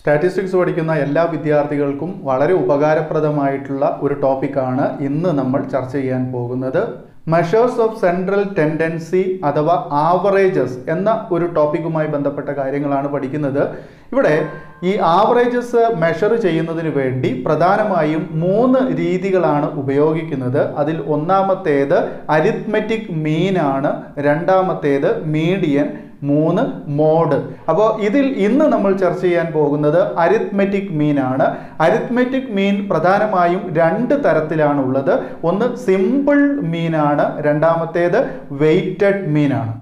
statistics പഠിക്കുന്ന എല്ലാ വിദ്യാർത്ഥികൾക്കും വളരെ ഉപകാരപ്രദമായിട്ടുള്ള ഒരു ടോപ്പിക്കാണ് ഇന്ന് നമ്മൾ ചർച്ച ചെയ്യാൻ പോകുന്നത് മെഷേഴ്സ് ഓഫ് സെൻട്രൽ ടെൻഡൻസി അഥവാ ആവറേജസ് എന്ന ഒരു ടോപ്പിക്കുമായി ബന്ധപ്പെട്ട കാര്യങ്ങളാണ് പഠിക്കുന്നത് ഇവിടെ ഈ ആവറേജസ് മെഷർ ചെയ്യുന്നതിന് വേണ്ടി പ്രധാനമായും മൂന്ന് രീതികളാണ് ഉപയോഗിക്കുന്നത് അതിൽ ഒന്നാമത്തേത് അരിത്മെറ്റിക് മീൻ ആണ് രണ്ടാമത്തേത് മീഡിയൻ മൂന്ന് മോഡ് അപ്പോൾ ഇതിൽ ഇന്ന് നമ്മൾ ചർച്ച ചെയ്യാൻ പോകുന്നത് അരിത്മെറ്റിക് മീൻ ആണ് അരിത്മെറ്റിക് മീൻ പ്രധാനമായും രണ്ട് തരത്തിലാണ് ഉള്ളത് ഒന്ന് സിമ്പിൾ മീനാണ് രണ്ടാമത്തേത് വെയ്റ്റഡ് മീനാണ്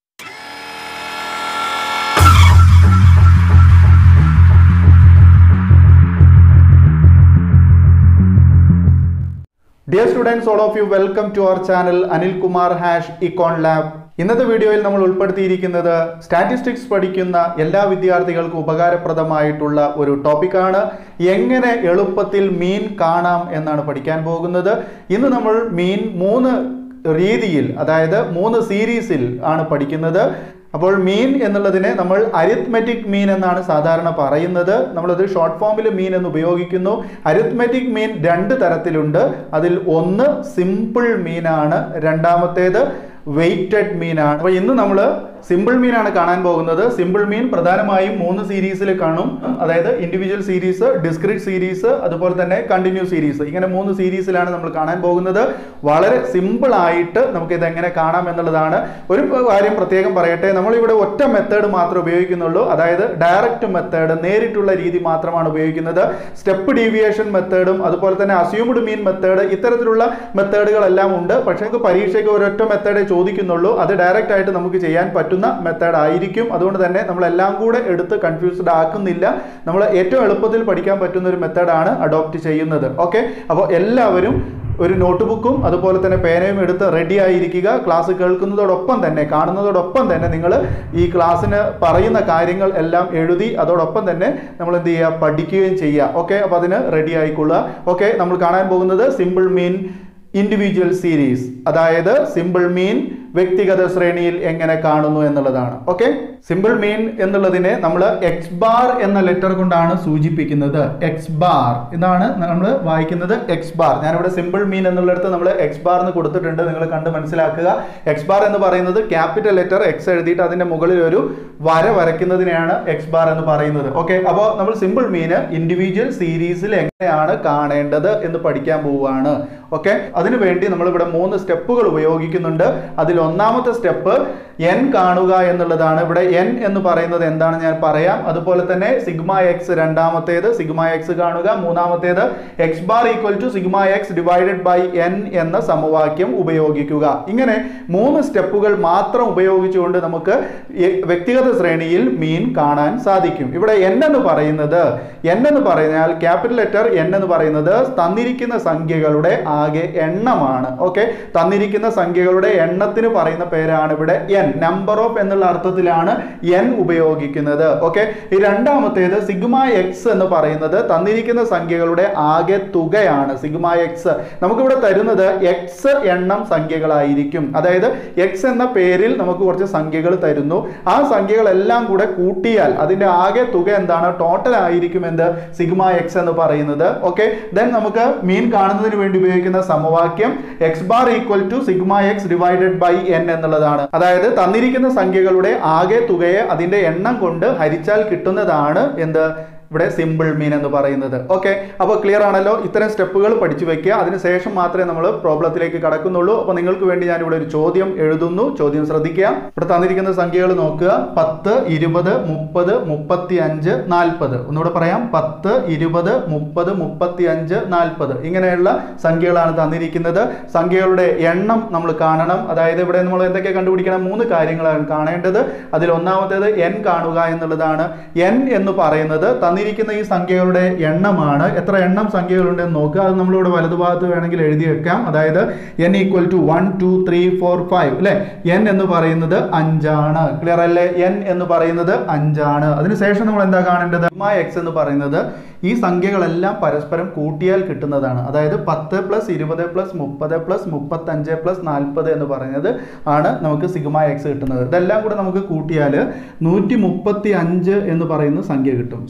dear students all of you welcome to our channel Anil Kumar hash econ lab ഇന്നത്തെ വീഡിയോയിൽ നമ്മൾ ഉൾപ്പെടുത്തിയിരിക്കുന്നത് സ്റ്റാറ്റിസ്റ്റിക്സ് പഠിക്കുന്ന എല്ലാ വിദ്യാർത്ഥികൾക്കും ഉപകാരപ്രദമായിട്ടുള്ള ഒരു ടോപ്പിക്കാണ് എങ്ങനെ എളുപ്പത്തിൽ മീൻ കാണാം എന്നാണ് പഠിക്കാൻ പോകുന്നത് ഇന്ന് നമ്മൾ മീൻ മൂന്ന് രീതിയിൽ അതായത് മൂന്ന് സീരീസിൽ ആണ് പഠിക്കുന്നത് അപ്പോൾ മീൻ എന്നുള്ളതിനെ നമ്മൾ അരിത്മെറ്റിക് മീൻ എന്നാണ് സാധാരണ പറയുന്നത് നമ്മളത് ഷോർട്ട് ഫോമിൽ മീൻ എന്ന് ഉപയോഗിക്കുന്നു അരിത്മെറ്റിക് മീൻ രണ്ട് തരത്തിലുണ്ട് അതിൽ ഒന്ന് സിമ്പിൾ മീനാണ് രണ്ടാമത്തേത് വെയ്റ്റഡ് മീനാണ് അപ്പോൾ ഇന്ന് നമ്മൾ സിമ്പിൾ മീനാണ് കാണാൻ പോകുന്നത് സിമ്പിൾ മീൻ പ്രധാനമായും മൂന്ന് സീരീസിൽ കാണും അതായത് ഇൻഡിവിജ്വൽ സീരീസ് ഡിസ്ക്രിറ്റ് സീരീസ് അതുപോലെ തന്നെ കണ്ടിന്യൂ സീരീസ് ഇങ്ങനെ മൂന്ന് സീരീസിലാണ് നമ്മൾ കാണാൻ പോകുന്നത് വളരെ സിമ്പിൾ ആയിട്ട് നമുക്ക് ഇത് എങ്ങനെ കാണാം എന്നുള്ളതാണ് ഒരു കാര്യം പ്രത്യേകം പറയട്ടെ നമ്മളിവിടെ ഒറ്റ മെത്തേഡ് മാത്രമേ ഉപയോഗിക്കുന്നുള്ളൂ അതായത് ഡയറക്റ്റ് മെത്തേഡ് നേരിട്ടുള്ള രീതി മാത്രമാണ് ഉപയോഗിക്കുന്നത് സ്റ്റെപ്പ് ഡീവിയേഷൻ മെത്തേഡും അതുപോലെ തന്നെ അസ്യൂംഡ് മീൻ മെത്തേഡ് ഇത്തരത്തിലുള്ള മെത്തേഡുകളെല്ലാം ഉണ്ട് പക്ഷേ നമുക്ക് പരീക്ഷയ്ക്ക് ഒരൊറ്റ മെത്തേഡേ ചോദിക്കുന്നുള്ളൂ അത് ഡയറക്റ്റ് ആയിട്ട് നമുക്ക് ചെയ്യാൻ പറ്റുന്ന മെത്തേഡ് ആയിരിക്കും അതുകൊണ്ട് തന്നെ നമ്മൾ എല്ലാം കൂടെ എടുത്ത് കൺഫ്യൂസ്ഡ് ആക്കുന്നില്ല നമ്മൾ ഏറ്റവും എളുപ്പത്തിൽ പഠിക്കാൻ പറ്റുന്ന ഒരു മെത്തേഡാണ് അഡോപ്റ്റ് ചെയ്യുന്നത് ഓക്കെ അപ്പോൾ എല്ലാവരും ഒരു നോട്ട് ബുക്കും അതുപോലെ തന്നെ പേനയും എടുത്ത് റെഡി ആയിരിക്കുക ക്ലാസ് കേൾക്കുന്നതോടൊപ്പം തന്നെ കാണുന്നതോടൊപ്പം തന്നെ നിങ്ങൾ ഈ ക്ലാസ്സിന് പറയുന്ന കാര്യങ്ങൾ എല്ലാം എഴുതി അതോടൊപ്പം തന്നെ നമ്മൾ എന്ത് ചെയ്യുക പഠിക്കുകയും ചെയ്യുക ഓക്കെ അപ്പോൾ അതിന് റെഡി ആയിക്കൊള്ളുക ഓക്കെ നമ്മൾ കാണാൻ പോകുന്നത് സിമ്പിൾ മീൻ ഇൻഡിവിജ്വൽ സീരീസ് അതായത് സിമ്പിൾ മീൻ വ്യക്തിഗത ശ്രേണിയിൽ എങ്ങനെ കാണുന്നു എന്നുള്ളതാണ് ഓക്കെ സിമ്പിൾ മീൻ എന്നുള്ളതിനെ നമ്മൾ എക്സ് ബാർ എന്ന ലെറ്റർ കൊണ്ടാണ് സൂചിപ്പിക്കുന്നത് എക്സ് ബാർ ഇതാണ് നമ്മൾ വായിക്കുന്നത് എക്സ് ബാർ ഞാനിവിടെ സിമ്പിൾ മീൻ എന്നുള്ളിടത്ത് നമ്മൾ എക്സ് ബാർ എന്ന് കൊടുത്തിട്ടുണ്ട് നിങ്ങൾ കണ്ട് മനസ്സിലാക്കുക എക്സ് ബാർ എന്ന് പറയുന്നത് ക്യാപിറ്റൽ ലെറ്റർ എക്സ് എഴുതിയിട്ട് അതിന്റെ മുകളിൽ ഒരു വര വരയ്ക്കുന്നതിനെയാണ് എക്സ് ബാർ എന്ന് പറയുന്നത് ഓക്കെ അപ്പോൾ നമ്മൾ സിമ്പിൾ മീന് ഇൻഡിവിജ്വൽ സീരീസിൽ എങ്ങനെയാണ് കാണേണ്ടത് എന്ന് പഠിക്കാൻ പോവുകയാണ് ഓക്കെ അതിനുവേണ്ടി നമ്മൾ ഇവിടെ മൂന്ന് സ്റ്റെപ്പുകൾ ഉപയോഗിക്കുന്നുണ്ട് അതിൽ ഒന്നാമത്തെ സ്റ്റെപ്പ് എൻ കാണുക എന്നുള്ളതാണ് ഇവിടെ എൻ എന്ന് പറയുന്നത് എന്താണ് ഞാൻ പറയാം അതുപോലെ തന്നെ സിഗ്മ എക്സ് രണ്ടാമത്തേത് സിഗ്മ എക്സ് കാണുക മൂന്നാമത്തേത് X bar equal to sigma X divided by N എന്ന സമവാക്യം ഉപയോഗിക്കുക ഇങ്ങനെ മൂന്ന് സ്റ്റെപ്പുകൾ മാത്രം ഉപയോഗിച്ചുകൊണ്ട് നമുക്ക് വ്യക്തിഗത ശ്രേണിയിൽ മീൻ കാണാൻ സാധിക്കും ഇവിടെ എൻ എന്ന് പറയുന്നത് എൻ എന്ന് പറഞ്ഞാൽ ക്യാപിറ്റൽ ലെറ്റർ എൻ എന്ന് പറയുന്നത് തന്നിരിക്കുന്ന സംഖ്യകളുടെ ആകെ എണ്ണമാണ് ഓക്കെ തന്നിരിക്കുന്ന സംഖ്യകളുടെ എണ്ണത്തിന് പറയുന്ന പേരാണ് ഇവിടെ എൻ നമ്പർ ഓഫ് എന്നുള്ള അർത്ഥത്തിലാണ് എൻ ഉപയോഗിക്കുന്നത് ഓക്കെ ഈ രണ്ടാമത്തേത് സിഗ്മ എക്സ് എന്ന് പറയുന്നത് തന്നിരിക്കുന്ന സംഖ്യകളുടെ ആകെ തുകയാണ് സിഗ്മ എക്സ് നമുക്കിവിടെ തരുന്നത് എക്സ് എണ്ണം സംഖ്യകളായിരിക്കും അതായത് എക്സ് എന്ന പേരിൽ നമുക്ക് കുറച്ച് സംഖ്യകൾ തരുന്നു ആ സംഖ്യകളെല്ലാം കൂടെ കൂട്ടിയാൽ അതിന്റെ ആകെ തുക എന്താണ് ടോട്ടൽ ആയിരിക്കും എന്ത് സിഗ്മ എക്സ് എന്ന് പറയുന്നത് ഓക്കെ ദെൻ നമുക്ക് മീൻ കാണുന്നതിന് വേണ്ടി ഉപയോഗിക്കുന്ന സമവാക്യം X bar equal to sigma X divided by N എന്നുള്ളതാണ് അതായത് തന്നിരിക്കുന്ന സംഖ്യകളുടെ ആകെ തുകയെ അതിന്റെ എണ്ണം കൊണ്ട് ഹരിച്ചാൽ കിട്ടുന്നതാണ് എന്ത് ഇവിടെ സിമ്പിൾ മീൻ എന്ന് പറയുന്നത് ഓക്കെ അപ്പോൾ ക്ലിയർ ആണല്ലോ ഇത്തരം സ്റ്റെപ്പുകൾ പഠിച്ചു വെക്കുക അതിനുശേഷം മാത്രമേ നമ്മൾ പ്രോബ്ലത്തിലേക്ക് കടക്കുന്നുള്ളൂ അപ്പോൾ നിങ്ങൾക്ക് വേണ്ടി ഞാൻ ഇവിടെ ഒരു ചോദ്യം എഴുതുന്നു ചോദ്യം ശ്രദ്ധിക്കുക ഇവിടെ തന്നിരിക്കുന്ന സംഖ്യകൾ നോക്കുക പത്ത് ഇരുപത് മുപ്പത് മുപ്പത്തി അഞ്ച് നാൽപ്പത് ഒന്നുകൂടെ പറയാം പത്ത് ഇരുപത് മുപ്പത് മുപ്പത്തി അഞ്ച് നാൽപ്പത് ഇങ്ങനെയുള്ള സംഖ്യകളാണ് തന്നിരിക്കുന്നത് സംഖ്യകളുടെ എണ്ണം നമ്മൾ കാണണം അതായത് ഇവിടെ നമ്മൾ എന്തൊക്കെ കണ്ടുപിടിക്കണം മൂന്ന് കാര്യങ്ങളാണ് കാണേണ്ടത് അതിൽ ഒന്നാമത്തേത് എൻ കാണുക എന്നുള്ളതാണ് എൻ എന്ന് പറയുന്നത് തന്നി തന്നിരിക്കുന്ന ഈ സംഖ്യകളുടെ എണ്ണമാണ് എത്ര എണ്ണം സംഖ്യകളുണ്ടെന്ന് നോക്കുക അത് നമ്മളിവിടെ വലതുഭാഗത്ത് വേണമെങ്കിൽ എഴുതി വെക്കാം അതായത് N equal to one two three four five അല്ലെ എൻ എന്ന് പറയുന്നത് അഞ്ചാണ് ക്ലിയർ അല്ലേ എൻ എന്ന് പറയുന്നത് അഞ്ചാണ് അതിനുശേഷം നമ്മൾ എന്താ കാണേണ്ടത് എക്സ് എന്ന് പറയുന്നത് ഈ സംഖ്യകളെല്ലാം പരസ്പരം കൂട്ടിയാൽ കിട്ടുന്നതാണ് അതായത് പത്ത് പ്ലസ് ഇരുപത് പ്ലസ് മുപ്പത് പ്ലസ് മുപ്പത്തഞ്ച് പ്ലസ് നാൽപ്പത് എന്ന് പറയുന്നത് ആണ് നമുക്ക് സിഗ്മ എക്സ് കിട്ടുന്നത് ഇതെല്ലാം കൂടെ നമുക്ക് കൂട്ടിയാൽ നൂറ്റി മുപ്പത്തി അഞ്ച് എന്ന് പറയുന്ന സംഖ്യ കിട്ടും ശരിയല്ലേ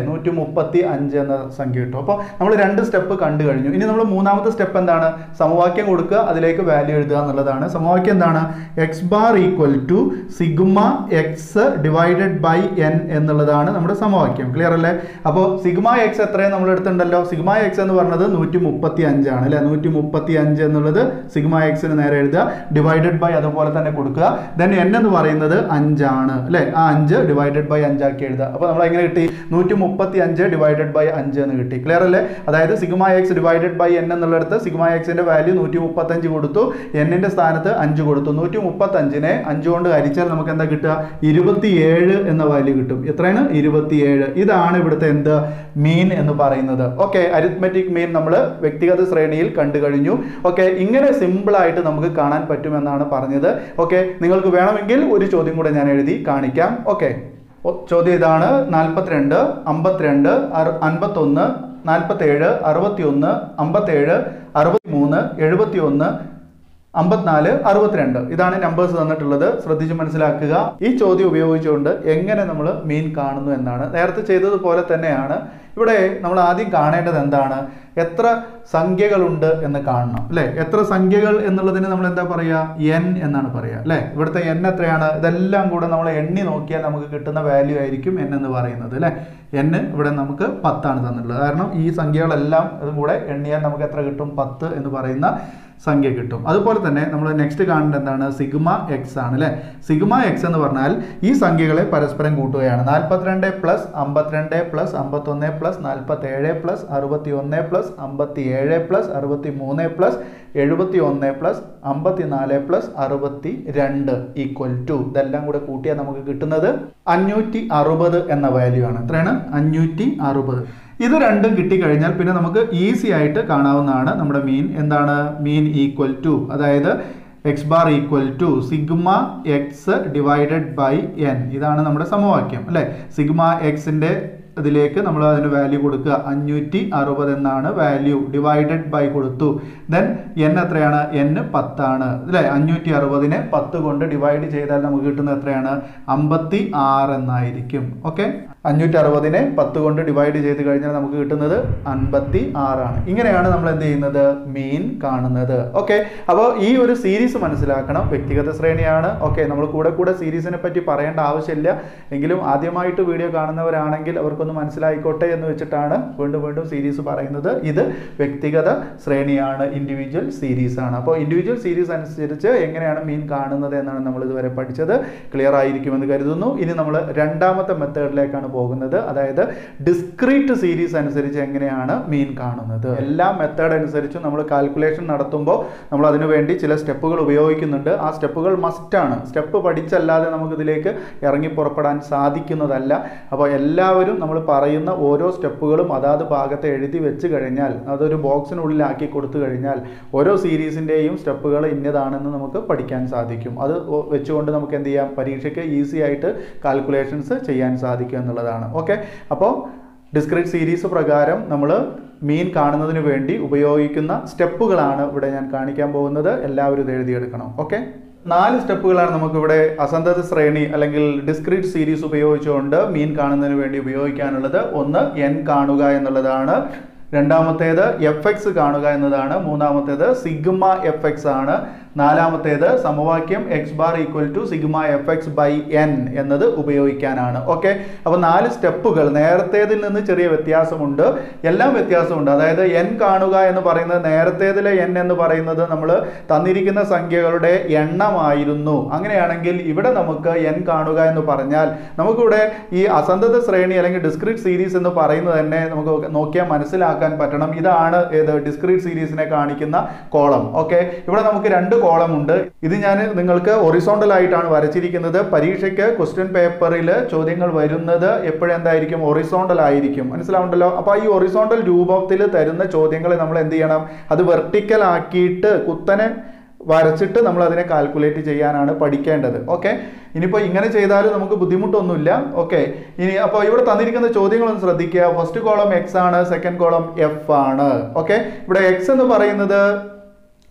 നൂറ്റി മുപ്പത്തി അഞ്ച് എന്ന സംഖ്യ കിട്ടും അപ്പോൾ നമ്മൾ രണ്ട് സ്റ്റെപ്പ് കണ്ടു കഴിഞ്ഞു ഇനി നമ്മൾ മൂന്നാമത്തെ സ്റ്റെപ്പ് എന്താണ് സമവാക്യം കൊടുക്കുക അതിലേക്ക് വാല്യൂ എഴുതുക എന്നുള്ളതാണ് സമവാക്യം എന്താണ് X bar equal to sigma X divided by N എന്നുള്ളതാണ് നമ്മുടെ സമവാക്യം ക്ലിയർ അല്ലേ അപ്പോൾ സിഗ്മ എക്സ് എത്രയും നമ്മൾ എടുത്തിട്ടുണ്ടല്ലോ സിഗ്മ എക്സ് എന്ന് പറഞ്ഞത് നൂറ്റി മുപ്പത്തി അഞ്ചാണ് അല്ലെ നൂറ്റി മുപ്പത്തി അഞ്ച് എന്നുള്ളത് സിഗ്മ എക്സിന് നേരെ എഴുതുക ഡിവൈഡഡ് ബൈ അതുപോലെ തന്നെ കൊടുക്കുക ദെൻ എൻ എന്ന് പറയുന്നത് അഞ്ചാണ് അല്ലെ ആ അഞ്ച് ഡിവൈഡഡ് ബൈ അഞ്ചാക്കി എഴുതുക അപ്പോൾ നമ്മൾ എങ്ങനെ കിട്ടി നൂറ്റി മുപ്പത്തി അഞ്ച് ഡിവൈഡഡ് ബൈ അഞ്ച് എന്ന് കിട്ടി ക്ലിയർ അല്ലേ അതായത് sigma X divided by N എന്നുള്ളിടത്ത് സിഗ്മ എക്സിന്റെ വാല്യൂ നൂറ്റി മുപ്പത്തഞ്ച് കൊടുത്തു എന്നിന്റെ സ്ഥാനത്ത് അഞ്ച് കൊടുത്തു നൂറ്റി മുപ്പത്തഞ്ചിനെ അഞ്ച് കൊണ്ട് ഹരിച്ചാൽ നമുക്ക് എന്താ കിട്ടുക ഇരുപത്തിയേഴ് എന്ന വാല്യൂ കിട്ടും എത്രയാണ് ഇരുപത്തിയേഴ് ഇതാണ് ഇവിടുത്തെ എന്ത് മീൻ എന്ന് പറയുന്നത് ഓക്കെ അരിത്മെറ്റിക് മീൻ നമ്മൾ വ്യക്തിഗത ശ്രേണിയിൽ കണ്ടു കഴിഞ്ഞു ഓക്കെ ഇങ്ങനെ സിമ്പിൾ ആയിട്ട് നമുക്ക് കാണാൻ പറ്റുമെന്നാണ് പറഞ്ഞത് ഓക്കെ നിങ്ങൾക്ക് വേണമെങ്കിൽ ഒരു ചോദ്യം കൂടെ ഞാൻ എഴുതി കാണിക്കാം ഓക്കെ ചോദ്യം ഇതാണ് നാൽപ്പത്തിരണ്ട് അമ്പത്തിരണ്ട് അൻപത്തൊന്ന് നാൽപ്പത്തേഴ് അറുപത്തിയൊന്ന് അമ്പത്തേഴ് അറുപത്തിമൂന്ന് എഴുപത്തിയൊന്ന് അമ്പത്തിനാല് അറുപത്തിരണ്ട് ഇതാണ് നമ്പേഴ്സ് തന്നിട്ടുള്ളത് ശ്രദ്ധിച്ച് മനസ്സിലാക്കുക ഈ ചോദ്യം ഉപയോഗിച്ചുകൊണ്ട് എങ്ങനെ നമ്മൾ മീൻ കാണുന്നു എന്നാണ് നേരത്തെ ചെയ്തതുപോലെ തന്നെയാണ് ഇവിടെ നമ്മൾ ആദ്യം കാണേണ്ടത് എന്താണ് എത്ര സംഖ്യകളുണ്ട് എന്ന് കാണണം അല്ലെ എത്ര സംഖ്യകൾ എന്നുള്ളതിന് നമ്മൾ എന്താ പറയുക എൻ എന്നാണ് പറയുക അല്ലെ ഇവിടുത്തെ എൻ എത്രയാണ് ഇതെല്ലാം കൂടെ നമ്മൾ എണ്ണി നോക്കിയാൽ നമുക്ക് കിട്ടുന്ന വാല്യൂ ആയിരിക്കും എൻ എന്ന് പറയുന്നത് അല്ലെ എൻ ഇവിടെ നമുക്ക് പത്താണ് തന്നിട്ടുള്ളത് കാരണം ഈ സംഖ്യകളെല്ലാം അതും കൂടെ എണ്ണിയാൽ നമുക്ക് എത്ര കിട്ടും പത്ത് എന്ന് പറയുന്ന സംഖ്യ കിട്ടും അതുപോലെ തന്നെ നമ്മൾ നെക്സ്റ്റ് കാണേണ്ടത് എന്താണ് സിഗ്മ എക്സ് ആണ് അല്ലെ സിഗ്മ എക്സ് എന്ന് പറഞ്ഞാൽ ഈ സംഖ്യകളെ പരസ്പരം കൂട്ടുകയാണ് നാൽപ്പത്തിരണ്ട് പ്ലസ് അമ്പത്തിരണ്ട് പ്ലസ് അമ്പത്തൊന്ന് പ്ലസ് നാൽപ്പത്തേഴ് പ്ലസ് അറുപത്തി ഒന്ന് പ്ലസ് അമ്പത്തി ഏഴ് പ്ലസ് അറുപത്തി മൂന്ന് പ്ലസ് എഴുപത്തി ഒന്ന് പ്ലസ് അമ്പത്തിനാല് പ്ലസ് അറുപത്തി രണ്ട് ഈക്വൽ ടു ഇതെല്ലാം കൂടെ കൂട്ടിയാൽ നമുക്ക് കിട്ടുന്നത് അഞ്ഞൂറ്റി അറുപത് എന്ന വാല്യൂ ആണ് എത്രയാണ് അഞ്ഞൂറ്റി അറുപത് ഇത് രണ്ടും കിട്ടിക്കഴിഞ്ഞാൽ പിന്നെ നമുക്ക് ഈസി ആയിട്ട് കാണാവുന്നതാണ് നമ്മുടെ മീൻ എന്താണ് മീൻ ഈക്വൽ ടു അതായത് X bar equal to sigma X divided by N ഇതാണ് നമ്മുടെ സമവാക്യം അല്ലേ സിഗ്മ എക്സിന്റെ ഇതിലേക്ക് നമ്മൾ അതിന് വാല്യൂ കൊടുക്കുക അഞ്ഞൂറ്റി അറുപത് എന്നാണ് വാല്യൂ ഡിവൈഡഡ് ബൈ കൊടുത്തു ദെൻ എൻ എത്രയാണ് എൻ പത്താണ് അല്ലേ അഞ്ഞൂറ്റി അറുപതിനെ പത്ത് കൊണ്ട് ഡിവൈഡ് ചെയ്താൽ നമുക്ക് കിട്ടുന്നത് എത്രയാണ് അമ്പത്തി ആറ് എന്നായിരിക്കും ഓക്കെ അഞ്ഞൂറ്റി അറുപതിനെ പത്ത് കൊണ്ട് ഡിവൈഡ് ചെയ്ത് കഴിഞ്ഞാൽ നമുക്ക് കിട്ടുന്നത് അൻപത്തി ആറാണ് ഇങ്ങനെയാണ് നമ്മൾ എന്ത് ചെയ്യുന്നത് മീൻ കാണുന്നത് ഓക്കെ അപ്പോൾ ഈ ഒരു സീരീസ് മനസ്സിലാക്കണം വ്യക്തിഗത ശ്രേണിയാണ് ഓക്കെ നമ്മൾ കൂടെ കൂടെ സീരീസിനെ പറ്റി പറയേണ്ട ആവശ്യമില്ല എങ്കിലും ആദ്യമായിട്ട് വീഡിയോ കാണുന്നവരാണെങ്കിൽ അവർക്കൊന്ന് മനസ്സിലായിക്കോട്ടെ എന്ന് വെച്ചിട്ടാണ് വീണ്ടും വീണ്ടും സീരീസ് പറയുന്നത് ഇത് വ്യക്തിഗത ശ്രേണിയാണ് ഇൻഡിവിജ്വൽ സീരീസ് ആണ് അപ്പോൾ ഇൻഡിവിജ്വൽ സീരീസ് അനുസരിച്ച് എങ്ങനെയാണ് മീൻ കാണുന്നത് എന്നാണ് നമ്മൾ ഇതുവരെ പഠിച്ചത് ക്ലിയർ ആയിരിക്കുമെന്ന് കരുതുന്നു ഇനി നമ്മൾ രണ്ടാമത്തെ മെത്തേഡിലേക്കാണ് പോകുന്നത് അതായത് ഡിസ്ക്രീറ്റ് സീരീസ് അനുസരിച്ച് എങ്ങനെയാണ് മീൻ കാണുന്നത് എല്ലാ മെത്തേഡ് അനുസരിച്ചും നമ്മൾ കാൽക്കുലേഷൻ നടത്തുമ്പോൾ നമ്മൾ അതിനു വേണ്ടി ചില സ്റ്റെപ്പുകൾ ഉപയോഗിക്കുന്നുണ്ട് ആ സ്റ്റെപ്പുകൾ മസ്റ്റാണ് സ്റ്റെപ്പ് പഠിച്ചല്ലാതെ നമുക്ക് ഇതിലേക്ക് ഇറങ്ങി പുറപ്പെടാൻ സാധിക്കുന്നതല്ല അപ്പോൾ എല്ലാവരും നമ്മൾ പറയുന്ന ഓരോ സ്റ്റെപ്പുകളും അതാത് ഭാഗത്ത് എഴുതി വെച്ച് കഴിഞ്ഞാൽ അതൊരു ബോക്സിനുള്ളിലാക്കി കൊടുത്തു കഴിഞ്ഞാൽ ഓരോ സീരീസിൻ്റെയും സ്റ്റെപ്പുകൾ ഇന്നതാണെന്ന് നമുക്ക് പഠിക്കാൻ സാധിക്കും അത് വെച്ചുകൊണ്ട് നമുക്ക് എന്ത് ചെയ്യാം പരീക്ഷയ്ക്ക് ഈസി ആയിട്ട് കാൽക്കുലേഷൻസ് ചെയ്യാൻ സാധിക്കും എന്നുള്ളതാണ് ഓക്കെ അപ്പോൾ ഡിസ്ക്രീറ്റ് സീരീസ് പ്രകാരം നമ്മൾ മീൻ കാണുന്നതിന് വേണ്ടി ഉപയോഗിക്കുന്ന സ്റ്റെപ്പുകളാണ് ഇവിടെ ഞാൻ കാണിക്കാൻ പോകുന്നത് എല്ലാവരും ഇത് എഴുതിയെടുക്കണം ഓക്കെ നാല് സ്റ്റെപ്പുകളാണ് നമുക്കിവിടെ അസന്തത ശ്രേണി അല്ലെങ്കിൽ ഡിസ്ക്രീറ്റ് സീരീസ് ഉപയോഗിച്ചുകൊണ്ട് മീൻ കാണുന്നതിന് വേണ്ടി ഉപയോഗിക്കാനുള്ളത് ഒന്ന് എൻ കാണുക എന്നുള്ളതാണ് രണ്ടാമത്തേത് എഫ് എക്സ് കാണുക എന്നതാണ് മൂന്നാമത്തേത് സിഗ്മ എഫ് എക്സ് ആണ് നാലാമത്തേത് സമവാക്യം X bar equal to sigma f x by n എന്നത് ഉപയോഗിക്കാനാണ് ഓക്കെ അപ്പോൾ നാല് സ്റ്റെപ്പുകൾ നേരത്തേതിൽ നിന്ന് ചെറിയ വ്യത്യാസമുണ്ട് എല്ലാം വ്യത്യാസമുണ്ട് അതായത് എൻ കാണുക എന്ന് പറയുന്നത് നേരത്തേതിലെ എൻ എന്ന് പറയുന്നത് നമ്മൾ തന്നിരിക്കുന്ന സംഖ്യകളുടെ എണ്ണമായിരുന്നു അങ്ങനെയാണെങ്കിൽ ഇവിടെ നമുക്ക് എൻ കാണുക എന്ന് പറഞ്ഞാൽ നമുക്കിവിടെ ഈ അസന്തത ശ്രേണി അല്ലെങ്കിൽ ഡിസ്ക്രീറ്റ് സീരീസ് എന്ന് പറയുന്നത് തന്നെ നമുക്ക് നോക്കിയാൽ മനസ്സിലാക്കാൻ പറ്റണം ഇതാണ് ഏത് ഡിസ്ക്രീറ്റ് സീരീസിനെ കാണിക്കുന്ന കോളം ഓക്കെ ഇവിടെ നമുക്ക് രണ്ട് കോളം ഉണ്ട് ഇത് ഞാൻ നിങ്ങൾക്ക് ഒറിസോണ്ടൽ ആയിട്ടാണ് വരച്ചിരിക്കുന്നത് പരീക്ഷയ്ക്ക് ക്വസ്റ്റ്യൻ പേപ്പറിൽ ചോദ്യങ്ങൾ വരുന്നത് എപ്പോഴെന്തായിരിക്കും ഒറിസോണ്ടൽ ആയിരിക്കും മനസ്സിലാവുണ്ടല്ലോ അപ്പോൾ ഈ ഒറിസോണ്ടൽ രൂപത്തിൽ തരുന്ന ചോദ്യങ്ങളെ നമ്മൾ എന്ത് ചെയ്യണം അത് വെർട്ടിക്കൽ ആക്കിയിട്ട് കുത്തനെ വരച്ചിട്ട് നമ്മൾ അതിനെ കാൽക്കുലേറ്റ് ചെയ്യാനാണ് പഠിക്കേണ്ടത് ഓക്കെ ഇനിയിപ്പോൾ ഇങ്ങനെ ചെയ്താലും നമുക്ക് ബുദ്ധിമുട്ടൊന്നുമില്ല ഓക്കെ ഇനി അപ്പോൾ ഇവിടെ തന്നിരിക്കുന്ന ചോദ്യങ്ങളൊന്ന് ശ്രദ്ധിക്കുക ഫസ്റ്റ് കോളം എക്സ് ആണ് സെക്കൻഡ് കോളം എഫ് ആണ് ഓക്കെ ഇവിടെ എക്സ് എന്ന് പറയുന്നത്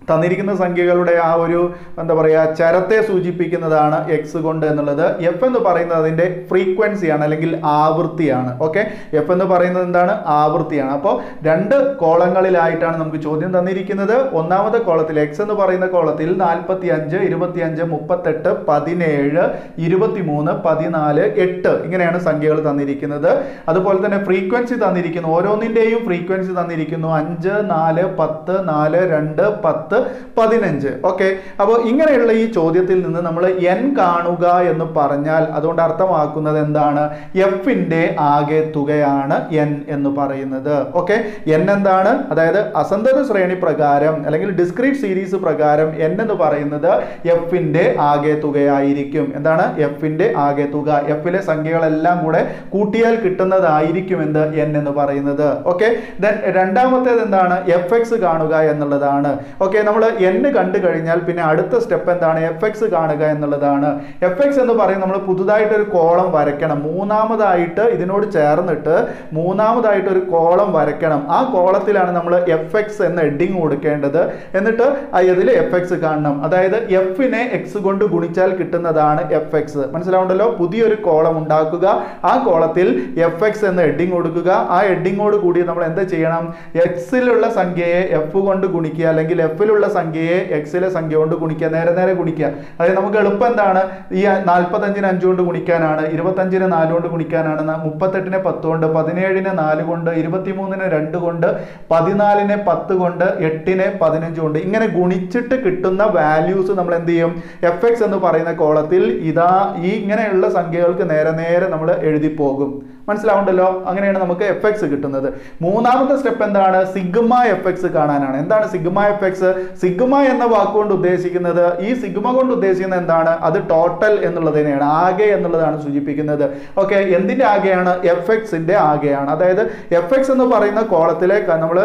തന്നിരിക്കുന്ന സംഖ്യകളുടെ ആ ഒരു എന്താ പറയുക ചരത്തെ സൂചിപ്പിക്കുന്നതാണ് എക്സ് കൊണ്ട് എന്നുള്ളത് എഫ് എന്ന് പറയുന്നത് അതിൻ്റെ ഫ്രീക്വൻസിയാണ് അല്ലെങ്കിൽ ആവൃത്തിയാണ് ഓക്കെ എഫ് എന്ന് പറയുന്നത് എന്താണ് ആവൃത്തിയാണ് അപ്പോൾ രണ്ട് കോളങ്ങളിലായിട്ടാണ് നമുക്ക് ചോദ്യം തന്നിരിക്കുന്നത് ഒന്നാമത്തെ കോളത്തിൽ എക്സ് എന്ന് പറയുന്ന കോളത്തിൽ നാൽപ്പത്തി അഞ്ച് ഇരുപത്തി അഞ്ച് മുപ്പത്തെട്ട് പതിനേഴ് ഇരുപത്തിമൂന്ന് പതിനാല് എട്ട് ഇങ്ങനെയാണ് സംഖ്യകൾ തന്നിരിക്കുന്നത് അതുപോലെ തന്നെ ഫ്രീക്വൻസി തന്നിരിക്കുന്നു ഓരോന്നിൻ്റെയും ഫ്രീക്വൻസി തന്നിരിക്കുന്നു അഞ്ച് നാല് പത്ത് നാല് രണ്ട് പത്ത് പതിനഞ്ച് ഓക്കെ അപ്പോൾ ഇങ്ങനെയുള്ള ഈ ചോദ്യത്തിൽ നിന്ന് നമ്മൾ എൻ കാണുക എന്ന് പറഞ്ഞാൽ അതുകൊണ്ട് അർത്ഥമാക്കുന്നത് എന്താണ് എഫിൻ്റെ ആകെ തുകയാണ് എൻ എന്ന് പറയുന്നത് ഓക്കെ എൻ എന്താണ് അതായത് അസന്തത ശ്രേണി പ്രകാരം അല്ലെങ്കിൽ ഡിസ്ക്രീറ്റ് സീരീസ് പ്രകാരം എൻ എന്ന് പറയുന്നത് എഫിൻ്റെ ആകെ തുകയായിരിക്കും എന്താണ് എഫിൻ്റെ ആകെ തുക എഫിലെ സംഖ്യകളെല്ലാം കൂടെ കൂട്ടിയാൽ കിട്ടുന്നതായിരിക്കും എന്ത് എൻ എന്ന് പറയുന്നത് ഓക്കെ ദെൻ രണ്ടാമത്തേത് എന്താണ് എഫ് എക്സ് കാണുക എന്നുള്ളതാണ് ഓക്കെ നമ്മൾ എൻ കണ്ടു കഴിഞ്ഞാൽ പിന്നെ അടുത്ത സ്റ്റെപ്പ് എന്താണ് എഫ് എക്സ് കാണുക എന്നുള്ളതാണ് എഫ് എക്സ് എന്ന് പറയും നമ്മൾ പുതുതായിട്ട് ഒരു കോളം വരയ്ക്കണം മൂന്നാമതായിട്ട് ഇതിനോട് ചേർന്നിട്ട് മൂന്നാമതായിട്ട് ഒരു കോളം വരയ്ക്കണം ആ കോളത്തിലാണ് നമ്മൾ എഫ് എക്സ് എന്ന ഹെഡിങ് കൊടുക്കേണ്ടത് എന്നിട്ട് അതിൽ എഫ് എക്സ് കാണണം അതായത് എഫിനെ എക്സ് കൊണ്ട് ഗുണിച്ചാൽ കിട്ടുന്നതാണ് എഫ് എക്സ് മനസ്സിലാവുണ്ടല്ലോ പുതിയൊരു കോളം ഉണ്ടാക്കുക ആ കോളത്തിൽ എഫ് എക്സ് എന്ന ഹെഡിങ് കൊടുക്കുക ആ ഹെഡിങ്ങോട് കൂടി നമ്മൾ എന്താ ചെയ്യണം എക്സിലുള്ള സംഖ്യയെ എഫ് കൊണ്ട് ഗുണിക്കുക അല്ലെങ്കിൽ എഫിലുള്ള സംഖ്യയെ എക്സിലെ സംഖ്യ കൊണ്ട് ഗുണിക്കുക നേരെ നേരെ ഗുണിക്കുക അതായത് നമുക്ക് എളുപ്പം എന്താണ് ഈ നാൽപ്പത്തഞ്ചിന് അഞ്ച് കൊണ്ട് ഗുണിക്കാനാണ് ഇരുപത്തഞ്ചിന് നാല് കൊണ്ട് ഗുണിക്കാനാണ് ന- മുപ്പത്തെട്ടിന് പത്ത് കൊണ്ട് പതിനേഴിന് നാല് കൊണ്ട് ഇരുപത്തിമൂന്നിന് രണ്ട് കൊണ്ട് പതിനാലിന് പത്ത് കൊണ്ട് എട്ടിന് പതിനഞ്ച് കൊണ്ട് ഇങ്ങനെ ഗുണിച്ചിട്ട് കിട്ടുന്ന വാല്യൂസ് നമ്മൾ എന്ത് ചെയ്യും എഫ് എക്സ് എന്ന് പറയുന്ന കോളത്തിൽ ഇതാ ഈ ഇങ്ങനെയുള്ള സംഖ്യകൾക്ക് നേരെ നേരെ നമ്മൾ എഴുതി പോകും മനസ്സിലാവുണ്ടല്ലോ അങ്ങനെയാണ് നമുക്ക് എഫ് എക്സ് കിട്ടുന്നത് മൂന്നാമത്തെ സ്റ്റെപ്പ് എന്താണ് സിഗ്മ എഫ് എക്സ് കാണാനാണ് എന്താണ് സിഗ്മ എഫ് എക്സ് സിഗ്മ എന്ന വാക്കുകൊണ്ട് ഉദ്ദേശിക്കുന്നത് ഈ സിഗ്മ കൊണ്ട് ഉദ്ദേശിക്കുന്നത് എന്താണ് അത് ടോട്ടൽ എന്നുള്ളതിനെയാണ് ആകെ എന്നുള്ളതാണ് സൂചിപ്പിക്കുന്നത് ഓക്കെ എന്തിന്റെ ആകെയാണ് എഫ് എക്സിന്റെ ആകെയാണ് അതായത് എഫ് എക്സ് എന്ന് പറയുന്ന കോളത്തിലെ നമ്മൾ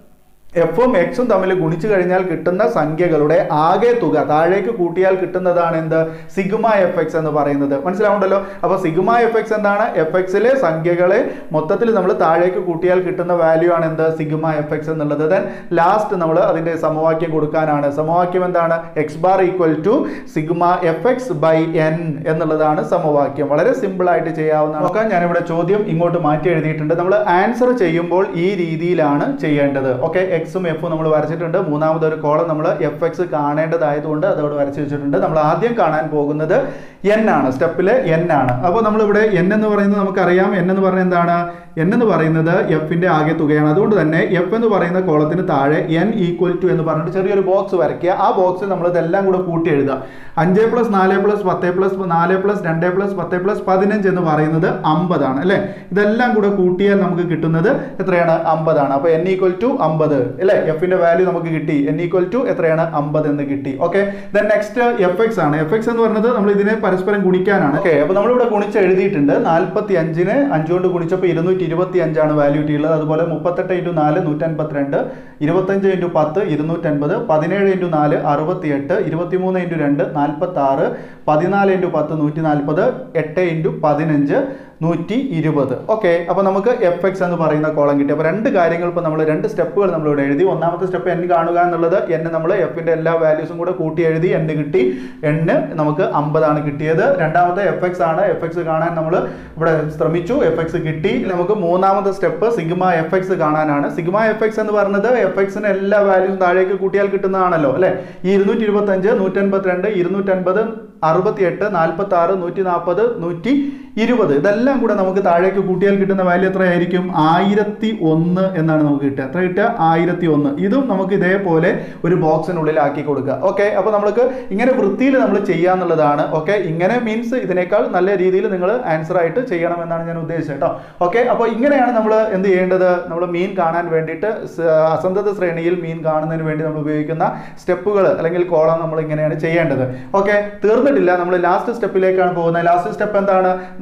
എഫും എക്സും തമ്മിൽ ഗുണിച്ചു കഴിഞ്ഞാൽ കിട്ടുന്ന സംഖ്യകളുടെ ആകെ തുക താഴേക്ക് കൂട്ടിയാൽ കിട്ടുന്നതാണ് എന്ത് സിഗ്മ എഫ് എക്സ് എന്ന് പറയുന്നത് മനസ്സിലാവുണ്ടല്ലോ അപ്പോൾ സിഗ്മ എഫ് എക്സ് എന്താണ് എഫ് എക്സിലെ സംഖ്യകളെ മൊത്തത്തിൽ നമ്മൾ താഴേക്ക് കൂട്ടിയാൽ കിട്ടുന്ന വാല്യൂ ആണ് എന്ത് സിഗ്മ എഫ് എക്സ് എന്നുള്ളത് ദെൻ ലാസ്റ്റ് നമ്മൾ അതിന്റെ സമവാക്യം കൊടുക്കാനാണ് സമവാക്യം എന്താണ് X bar equal to sigma f x by N എന്നുള്ളതാണ് സമവാക്യം വളരെ സിമ്പിൾ ആയിട്ട് ചെയ്യാവുന്ന നോക്കാം ഞാനിവിടെ ചോദ്യം ഇങ്ങോട്ട് മാറ്റി എഴുതിയിട്ടുണ്ട് നമ്മൾ ആൻസർ ചെയ്യുമ്പോൾ ഈ രീതിയിലാണ് ചെയ്യേണ്ടത് ഓക്കെ എക്സും എഫും നമ്മൾ വരച്ചിട്ടുണ്ട് മൂന്നാമത് ഒരു കോളം നമ്മൾ എഫ് എക്സ് കാണേണ്ടതായതുകൊണ്ട് അതവിടെ വരച്ച് വെച്ചിട്ടുണ്ട് നമ്മൾ ആദ്യം കാണാൻ പോകുന്നത് എൻ ആണ് സ്റ്റെപ്പിൽ എൻ ആണ് അപ്പോൾ നമ്മളിവിടെ എൻ എന്ന് പറയുന്നത് നമുക്കറിയാം എൻ എന്ന് പറയുന്നത് എന്താണ് എൻ എന്ന് പറയുന്നത് എഫിന്റെ ആകെ തുകയാണ് അതുകൊണ്ട് തന്നെ എഫ് എന്ന് പറയുന്ന കോളത്തിന് താഴെ എൻ ഈക്വൽ ടു എന്ന് പറഞ്ഞിട്ട് ചെറിയൊരു ബോക്സ് വരയ്ക്കുക ആ ബോക്സിൽ നമ്മൾ ഇതെല്ലാം കൂടെ കൂട്ടി എഴുതുക അഞ്ച് പ്ലസ് നാല് പ്ലസ് പത്ത് പ്ലസ് നാല് പ്ലസ് രണ്ട് പ്ലസ് പത്ത് പ്ലസ് പതിനഞ്ച് എന്ന് പറയുന്നത് അമ്പതാണ് അല്ലേ ഇതെല്ലാം കൂടെ കൂട്ടിയാൽ നമുക്ക് കിട്ടുന്നത് എത്രയാണ് അമ്പതാണ് അപ്പോൾ എൻ ഈക്വൽ ടു അമ്പത് അല്ലേ എഫിന്റെ വാല്യൂ നമുക്ക് കിട്ടി എൻ ഈക്വൽ ടു എത്രയാണ് അമ്പത് എന്ന് കിട്ടി okay then next f x ആണ് എഫ് എക്സ് എന്ന് പറയുന്നത് നമ്മൾ ഇതിനെ പരസ്പരം ഗുണിക്കാനാണ് ഓക്കെ അപ്പോൾ നമ്മളിവിടെ ഗുണിച്ച് എഴുതിയിട്ടുണ്ട് നാൽപ്പത്തി അഞ്ചിന് അഞ്ചുകൊണ്ട് ഗുണിച്ചപ്പോൾ ഇരുന്നൂറ്റി ഇരുപത്തി അഞ്ചാണ് വാല്യൂ കിട്ടിയുള്ളത് അതുപോലെ മുപ്പത്തെട്ട് ഇൻറ്റു നാല് നൂറ്റൻപത്തിരണ്ട് ഇരുപത്തഞ്ച് ഇൻറ്റു പത്ത് ഇരുന്നൂറ്റൻപത് പതിനേഴ് ഇൻറ്റു നാല് അറുപത്തിയെട്ട് ഇരുപത്തിമൂന്ന് ഇൻറ്റു രണ്ട് നാൽപ്പത്തി ആറ് പതിനാല് ഇൻറ്റു പത്ത് നൂറ്റി നാൽപ്പത് എട്ട് ഇൻറ്റു പതിനഞ്ച് നൂറ്റി ഇരുപത് ഓക്കെ അപ്പോൾ നമുക്ക് എഫ് എക്സ് എന്ന് പറയുന്ന കോളം കിട്ടി അപ്പോൾ രണ്ട് കാര്യങ്ങൾ ഇപ്പോൾ നമ്മൾ രണ്ട് സ്റ്റെപ്പുകൾ നമ്മളിവിടെ എഴുതി ഒന്നാമത്തെ സ്റ്റെപ്പ് എൻ കാണുക എന്നുള്ളത് എൻ നമ്മൾ എഫിൻ്റെ എല്ലാ വാല്യൂസും കൂടെ കൂട്ടി എഴുതി എൻ കിട്ടി എണ്ണ് നമുക്ക് അമ്പതാണ് കിട്ടിയത് രണ്ടാമത്തെ എഫ് എക്സ് ആണ് എഫ് എക്സ് കാണാൻ നമ്മൾ ഇവിടെ ശ്രമിച്ചു എഫ് എക്സ് കിട്ടി നമുക്ക് മൂന്നാമത്തെ സ്റ്റെപ്പ് സിഗ്മ എഫ് എക്സ് കാണാനാണ് സിഗ്മ എഫ് എക്സ് എന്ന് പറയുന്നത് എഫ് എക്സിന് എല്ലാ വാല്യൂസും താഴേക്ക് കൂട്ടിയാൽ കിട്ടുന്നതാണല്ലോ അല്ലേ ഈ ഇരുന്നൂറ്റി ഇരുപത്തഞ്ച് നൂറ്റൻപത്തിരണ്ട് ഇരുന്നൂറ്റൻപത് അറുപത്തിയെട്ട് നാൽപ്പത്തി ആറ് നൂറ്റി നാൽപ്പത് നൂറ്റി ഇരുപത് ഇതെല്ലാം കൂടെ നമുക്ക് താഴേക്ക് കൂട്ടിയാൽ കിട്ടുന്ന വാല്യൂ എത്രയായിരിക്കും ആയിരത്തി ഒന്ന് എന്നാണ് നമുക്ക് കിട്ടുക എത്ര കിട്ടുക ആയിരത്തി ഒന്ന് ഇതും നമുക്ക് ഇതേപോലെ ഒരു ബോക്സിനുള്ളിൽ ആക്കി കൊടുക്കുക ഓക്കെ അപ്പോൾ നമുക്ക് ഇങ്ങനെ വൃത്തിയിൽ നമ്മൾ ചെയ്യാന്നുള്ളതാണ് ഓക്കെ ഇങ്ങനെ മീൻസ് ഇതിനേക്കാൾ നല്ല രീതിയിൽ നിങ്ങൾ ആൻസർ ആയിട്ട് ചെയ്യണം എന്നാണ് ഞാൻ ഉദ്ദേശിച്ചത് കേട്ടോ ഓക്കെ അപ്പോൾ ഇങ്ങനെയാണ് നമ്മൾ എന്ത് ചെയ്യേണ്ടത് നമ്മൾ മീൻ കാണാൻ വേണ്ടിയിട്ട് സ- അസന്തത ശ്രേണിയിൽ മീൻ കാണുന്നതിന് വേണ്ടി നമ്മൾ ഉപയോഗിക്കുന്ന സ്റ്റെപ്പുകൾ അല്ലെങ്കിൽ കോളം നമ്മൾ ഇങ്ങനെയാണ് ചെയ്യേണ്ടത് ഓക്കെ തീർന്നിട്ടില്ല നമ്മൾ ലാസ്റ്റ് സ്റ്റെപ്പിലേക്കാണ് പോകുന്നത് ലാസ്റ്റ് സ്റ്റെപ്പ് എന്താണ്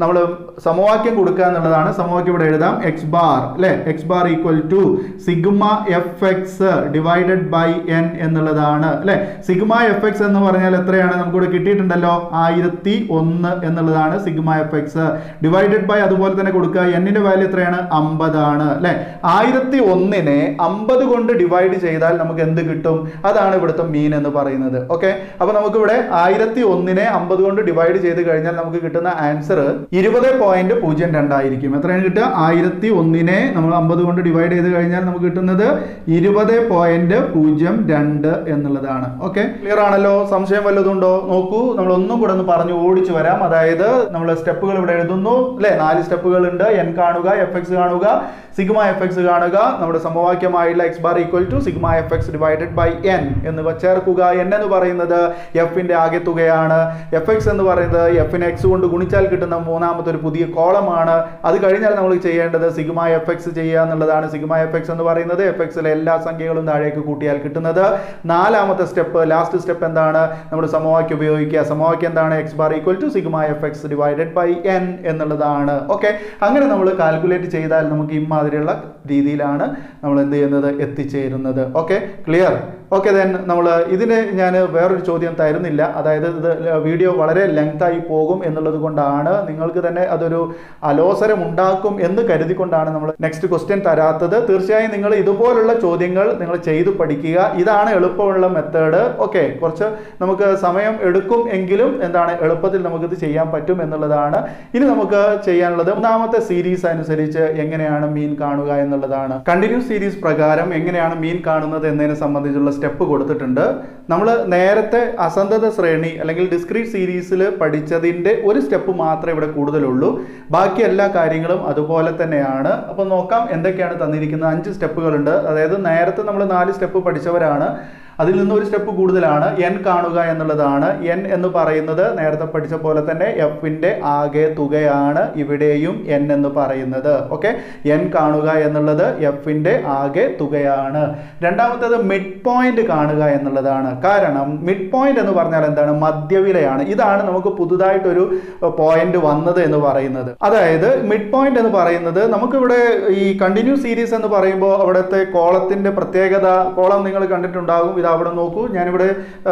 നമ്മൾ സമവാക്യം കൊടുക്കുക എന്നുള്ളതാണ് സമവാക്യം ഇവിടെ എഴുതാം എക്സ് ബാർ അല്ലെ x bar equal to sigma f x divided by N എന്നുള്ളതാണ് അല്ലെ സിഗ്മ എഫ് എക്സ് എന്ന് പറഞ്ഞാൽ എത്രയാണ് നമുക്കിവിടെ കിട്ടിയിട്ടുണ്ടല്ലോ ആയിരത്തി ഒന്ന് എന്നുള്ളതാണ് sigma f x divided by അതുപോലെ തന്നെ കൊടുക്കുക എന്നിന്റെ വാല്യൂ എത്രയാണ് അമ്പതാണ് അല്ലെ ആയിരത്തി ഒന്നിനെ അമ്പത് കൊണ്ട് ഡിവൈഡ് ചെയ്താൽ നമുക്ക് എന്ത് കിട്ടും അതാണ് ഇവിടുത്തെ മീൻ എന്ന് പറയുന്നത് ഓക്കെ അപ്പൊ നമുക്ക് ഇവിടെ ആയിരത്തി ഒന്നിനെ അമ്പത് കൊണ്ട് ഡിവൈഡ് ചെയ്ത് കഴിഞ്ഞാൽ നമുക്ക് കിട്ടുന്ന ആൻസർ ഇരുപത് പോയിന്റ് പൂജ്യം രണ്ടായിരിക്കും എത്രയാണ് കിട്ടുക ആയിരത്തി ഒന്നിനെ നമ്മൾ അമ്പത് കൊണ്ട് ഡിവൈഡ് ചെയ്ത് കഴിഞ്ഞാൽ നമുക്ക് കിട്ടുന്നത് ഇരുപത് പോയിന്റ് പൂജ്യം രണ്ട് എന്നുള്ളതാണ് ഓക്കെ ക്ലിയർ ആണല്ലോ സംശയം വല്ലതുണ്ടോ നോക്കൂ നമ്മൾ ഒന്നും കൂടെ ഒന്ന് പറഞ്ഞു ഓടിച്ചു വരാം അതായത് നമ്മൾ സ്റ്റെപ്പുകൾ ഇവിടെ എഴുതുന്നു അല്ലെ നാല് സ്റ്റെപ്പുകൾ ഉണ്ട് എൻ കാണുക എഫ് എക്സ് കാണുക സിഗ്മ എഫ് എക്സ് കാണുക നമ്മുടെ സമവാക്യമായുള്ള x bar equal to sigma f x divided by n എന്ന് ചേർക്കുക എൻ എന്ന് പറയുന്നത് എഫിന്റെ ആകെ തുകയാണ് എഫ് എക്സ് എന്ന് പറയുന്നത് എഫിനെ എക്സ് കൊണ്ട് ഗുണിച്ചാൽ കിട്ടുന്ന മൂന്നാമത്തെ ഒരു പുതിയ കോളമാണ് അത് കഴിഞ്ഞാൽ നമ്മൾ ചെയ്യേണ്ടത് സിഗ്മ എഫ് എക്സ് ചെയ്യുക എന്നുള്ളതാണ് സിഗ്മ എഫ് എക്സ് എന്ന് പറയുന്നത് എഫ് എക്സിലെ എല്ലാ സംഖ്യകളും താഴേക്ക് കൂട്ടിയാൽ കിട്ടുന്നത് നാലാമത്തെ സ്റ്റെപ്പ് ലാസ്റ്റ് സ്റ്റെപ്പ് എന്താണ് നമ്മുടെ സമവാക്യം ഉപയോഗിക്കുക സമവാക്യം എന്താണ് X bar equal to sigma f x divided by N എന്നുള്ളതാണ് ഓക്കെ അങ്ങനെ നമ്മൾ കാൽക്കുലേറ്റ് ചെയ്താൽ നമുക്ക് ഇമാതിരിയുള്ള രീതിയിലാണ് നമ്മൾ എന്ത് ചെയ്യുന്നത് എത്തിച്ചേരുന്നത് ഓക്കെ ക്ലിയർ ഓക്കെ ദെൻ നമ്മൾ ഇതിന് ഞാൻ വേറൊരു ചോദ്യം തരുന്നില്ല അതായത് ഇത് വീഡിയോ വളരെ ലെങ്ത് ആയി പോകും എന്നുള്ളത് കൊണ്ടാണ് നിങ്ങൾക്ക് തന്നെ അതൊരു അലോസരം ഉണ്ടാക്കും എന്ന് കരുതിക്കൊണ്ടാണ് നമ്മൾ നെക്സ്റ്റ് ക്വസ്റ്റ്യൻ തരാത്തത് തീർച്ചയായും നിങ്ങൾ ഇതുപോലുള്ള ചോദ്യങ്ങൾ നിങ്ങൾ ചെയ്തു പഠിക്കുക ഇതാണ് എളുപ്പമുള്ള മെത്തേഡ് ഓക്കെ കുറച്ച് നമുക്ക് സമയം എടുക്കും എങ്കിലും എന്താണ് എളുപ്പത്തിൽ നമുക്കിത് ചെയ്യാൻ പറ്റും എന്നുള്ളതാണ് ഇനി നമുക്ക് ചെയ്യാനുള്ളത് മൂന്നാമത്തെ സീരീസ് അനുസരിച്ച് എങ്ങനെയാണ് മീൻ കാണുക എന്നുള്ളതാണ് കണ്ടിന്യൂസ് സീരീസ് പ്രകാരം എങ്ങനെയാണ് മീൻ കാണുന്നത് എന്നതിനെ സംബന്ധിച്ചുള്ള സ്റ്റെപ്പ് കൊടുത്തിട്ടുണ്ട് നമ്മൾ നേരത്തെ അസന്തത ശ്രേണി അല്ലെങ്കിൽ ഡിസ്ക്രീറ്റ് സീരീസിൽ പഠിച്ചതിൻ്റെ ഒരു സ്റ്റെപ്പ് മാത്രമേ ഇവിടെ കൂടുതലുള്ളൂ ബാക്കി എല്ലാ കാര്യങ്ങളും അതുപോലെ തന്നെയാണ് അപ്പോൾ നോക്കാം എന്തൊക്കെയാണ് തന്നിരിക്കുന്നത് അഞ്ച് സ്റ്റെപ്പുകളുണ്ട് അതായത് നേരത്തെ നമ്മൾ നാല് സ്റ്റെപ്പ് പഠിച്ചവരാണ് അതിൽ നിന്ന് ഒരു സ്റ്റെപ്പ് കൂടുതലാണ് എൻ കാണുക എന്നുള്ളതാണ് എൻ എന്ന് പറയുന്നത് നേരത്തെ പഠിച്ച പോലെ തന്നെ എഫിന്റെ ആകെ തുകയാണ് ഇവിടെയും എൻ എന്ന് പറയുന്നത് ഓക്കെ എൻ കാണുക എന്നുള്ളത് എഫിന്റെ ആകെ തുകയാണ് രണ്ടാമത്തേത് മിഡ് പോയിന്റ് കാണുക എന്നുള്ളതാണ് കാരണം മിഡ് പോയിന്റ് എന്ന് പറഞ്ഞാൽ എന്താണ് മധ്യവിലയാണ് ഇതാണ് നമുക്ക് പുതുതായിട്ടൊരു പോയിന്റ് വന്നത് എന്ന് പറയുന്നത് അതായത് മിഡ് പോയിന്റ് എന്ന് പറയുന്നത് നമുക്കിവിടെ ഈ കണ്ടിന്യൂസ് സീരീസ് എന്ന് പറയുമ്പോൾ അവിടുത്തെ കോളത്തിന്റെ പ്രത്യേകത കോളം നിങ്ങൾ കണ്ടിട്ടുണ്ടാകും ഇത് അവിടെ നോക്കൂ ഞാനിവിടെ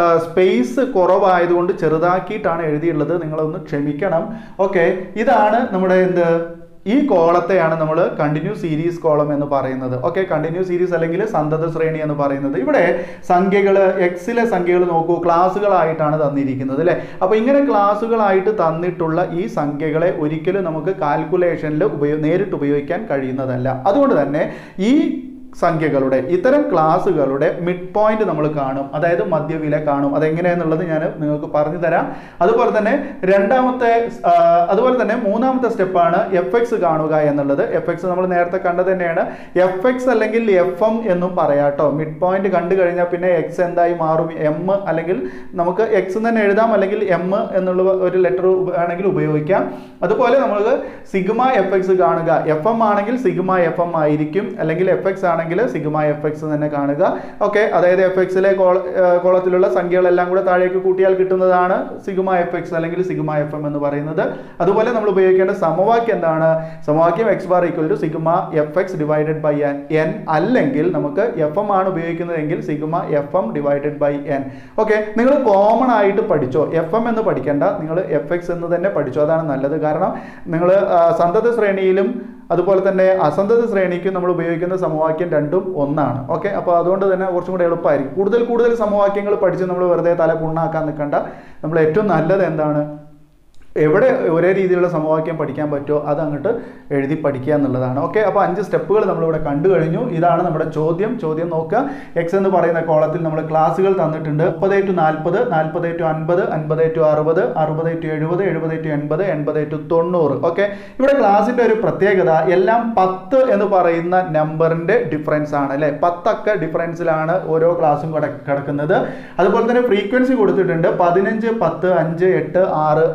സ്പേസ് കുറവായതുകൊണ്ട് ചെറുതാക്കിയിട്ടാണ് എഴുതിയുള്ളത് നിങ്ങളൊന്ന് ക്ഷമിക്കണം ഓക്കെ ഇതാണ് നമ്മുടെ എന്ത് ഈ കോളത്തെയാണ് നമ്മൾ കണ്ടിന്യൂ സീരീസ് കോളം എന്ന് പറയുന്നത് ഓക്കെ കണ്ടിന്യൂ സീരീസ് അല്ലെങ്കിൽ സന്തത ശ്രേണി എന്ന് പറയുന്നത് ഇവിടെ സംഖ്യകൾ എക്സിലെ സംഖ്യകൾ നോക്കൂ ക്ലാസ്സുകളായിട്ടാണ് തന്നിരിക്കുന്നത് അല്ലേ അപ്പോൾ ഇങ്ങനെ ക്ലാസ്സുകളായിട്ട് തന്നിട്ടുള്ള ഈ സംഖ്യകളെ ഒരിക്കലും നമുക്ക് കാൽക്കുലേഷനിൽ ഉപയോ നേരിട്ട് ഉപയോഗിക്കാൻ കഴിയുന്നതല്ല അതുകൊണ്ട് തന്നെ ഈ സംഖ്യകളുടെ ഇത്തരം ക്ലാസ്സുകളുടെ മിഡ് പോയിന്റ് നമ്മൾ കാണും അതായത് മധ്യവില കാണും അതെങ്ങനെയാണെന്നുള്ളത് ഞാൻ നിങ്ങൾക്ക് പറഞ്ഞു തരാം അതുപോലെ തന്നെ രണ്ടാമത്തെ ആ, അതുപോലെ തന്നെ മൂന്നാമത്തെ സ്റ്റെപ്പാണ് എഫ് എക്സ് കാണുക എന്നുള്ളത് എഫ് എക്സ് നമ്മൾ നേരത്തെ കണ്ടത് തന്നെയാണ് എഫ് എക്സ് അല്ലെങ്കിൽ എഫ് എം എന്നും പറയാട്ടോ മിഡ് പോയിന്റ് കണ്ടു കഴിഞ്ഞാൽ പിന്നെ എക്സ് എന്തായി മാറും എം അല്ലെങ്കിൽ നമുക്ക് എക്സ് തന്നെ എഴുതാം അല്ലെങ്കിൽ എം എന്നുള്ള ഒരു ലെറ്റർ വേണമെങ്കിൽ ഉപയോഗിക്കാം അതുപോലെ നമുക്ക് സിഗ്മ എഫ് എക്സ് കാണുക എഫ് എം ആണെങ്കിൽ സിഗ്മ എഫ് എം ആയിരിക്കും അല്ലെങ്കിൽ എഫ് എക്സ് ആണെങ്കിൽ സിഗ്മ എഫ് എക്സ് തന്നെ കാണുക ഓക്കെ അതായത് എഫ് എക്സിലെ കോളത്തിലുള്ള സംഖ്യകളെല്ലാം കൂടെ താഴേക്ക് കൂട്ടിയാൽ കിട്ടുന്നതാണ് സിഗ്മ എഫ് എക്സ് അല്ലെങ്കിൽ സിഗ്മ എഫ് എം എന്ന് പറയുന്നത് അതുപോലെ നമ്മൾ ഉപയോഗിക്കേണ്ട സമവാക്യം എന്താണ് സമവാക്യം X bar equal to sigma f x divided by n അല്ലെങ്കിൽ നമുക്ക് എഫ് എം ആണ് ഉപയോഗിക്കുന്നതെങ്കിൽ sigma f m divided by n okay നിങ്ങൾ കോമൺ ആയിട്ട് പഠിച്ചോ എഫ് എം എന്ന് പഠിക്കേണ്ട നിങ്ങൾ എഫ് എക്സ് എന്ന് തന്നെ പഠിച്ചോ അതാണ് നല്ലത് കാരണം നിങ്ങൾ സന്തത ശ്രേണിയിലും അതുപോലെ തന്നെ അസന്തത ശ്രേണിക്കും നമ്മൾ ഉപയോഗിക്കുന്ന സമവാക്യം രണ്ടും ഒന്നാണ് ഓക്കെ അപ്പോൾ അതുകൊണ്ട് തന്നെ കുറച്ചും കൂടെ എളുപ്പമായിരിക്കും കൂടുതൽ കൂടുതൽ സമവാക്യങ്ങൾ പഠിച്ച് നമ്മൾ വെറുതെ തല പുണ്ണാക്കാൻ നിൽക്കണ്ട നമ്മൾ ഏറ്റവും നല്ലത് എന്താണ് എവിടെ ഒരേ രീതിയിലുള്ള സമവാക്യം പഠിക്കാൻ പറ്റുമോ അത് അങ്ങോട്ട് എഴുതി പഠിക്കുക എന്നുള്ളതാണ് ഓക്കെ അപ്പോൾ അഞ്ച് സ്റ്റെപ്പുകൾ നമ്മളിവിടെ കണ്ടു കഴിഞ്ഞു ഇതാണ് നമ്മുടെ ചോദ്യം ചോദ്യം നോക്കുക എക്സ് എന്ന് പറയുന്ന കോളത്തിൽ നമ്മൾ ക്ലാസ്സുകൾ തന്നിട്ടുണ്ട് മുപ്പത് ടു നാൽപ്പത് നാൽപ്പത് ടു അൻപത് അൻപത് ടു അറുപത് അറുപത് ടു എഴുപത് എഴുപത് ടു എൺപത് എൺപത് ടു തൊണ്ണൂറ് ഓക്കെ ഇവിടെ ക്ലാസ്സിൻ്റെ ഒരു പ്രത്യേകത എല്ലാം പത്ത് എന്ന് പറയുന്ന നമ്പറിൻ്റെ ഡിഫറൻസ് ആണ് അല്ലേ പത്തൊക്കെ ഡിഫറൻസിലാണ് ഓരോ ക്ലാസ്സും കിട കിടക്കുന്നത് അതുപോലെ തന്നെ ഫ്രീക്വൻസി കൊടുത്തിട്ടുണ്ട് പതിനഞ്ച് പത്ത് അഞ്ച് എട്ട് ആറ് ആറ്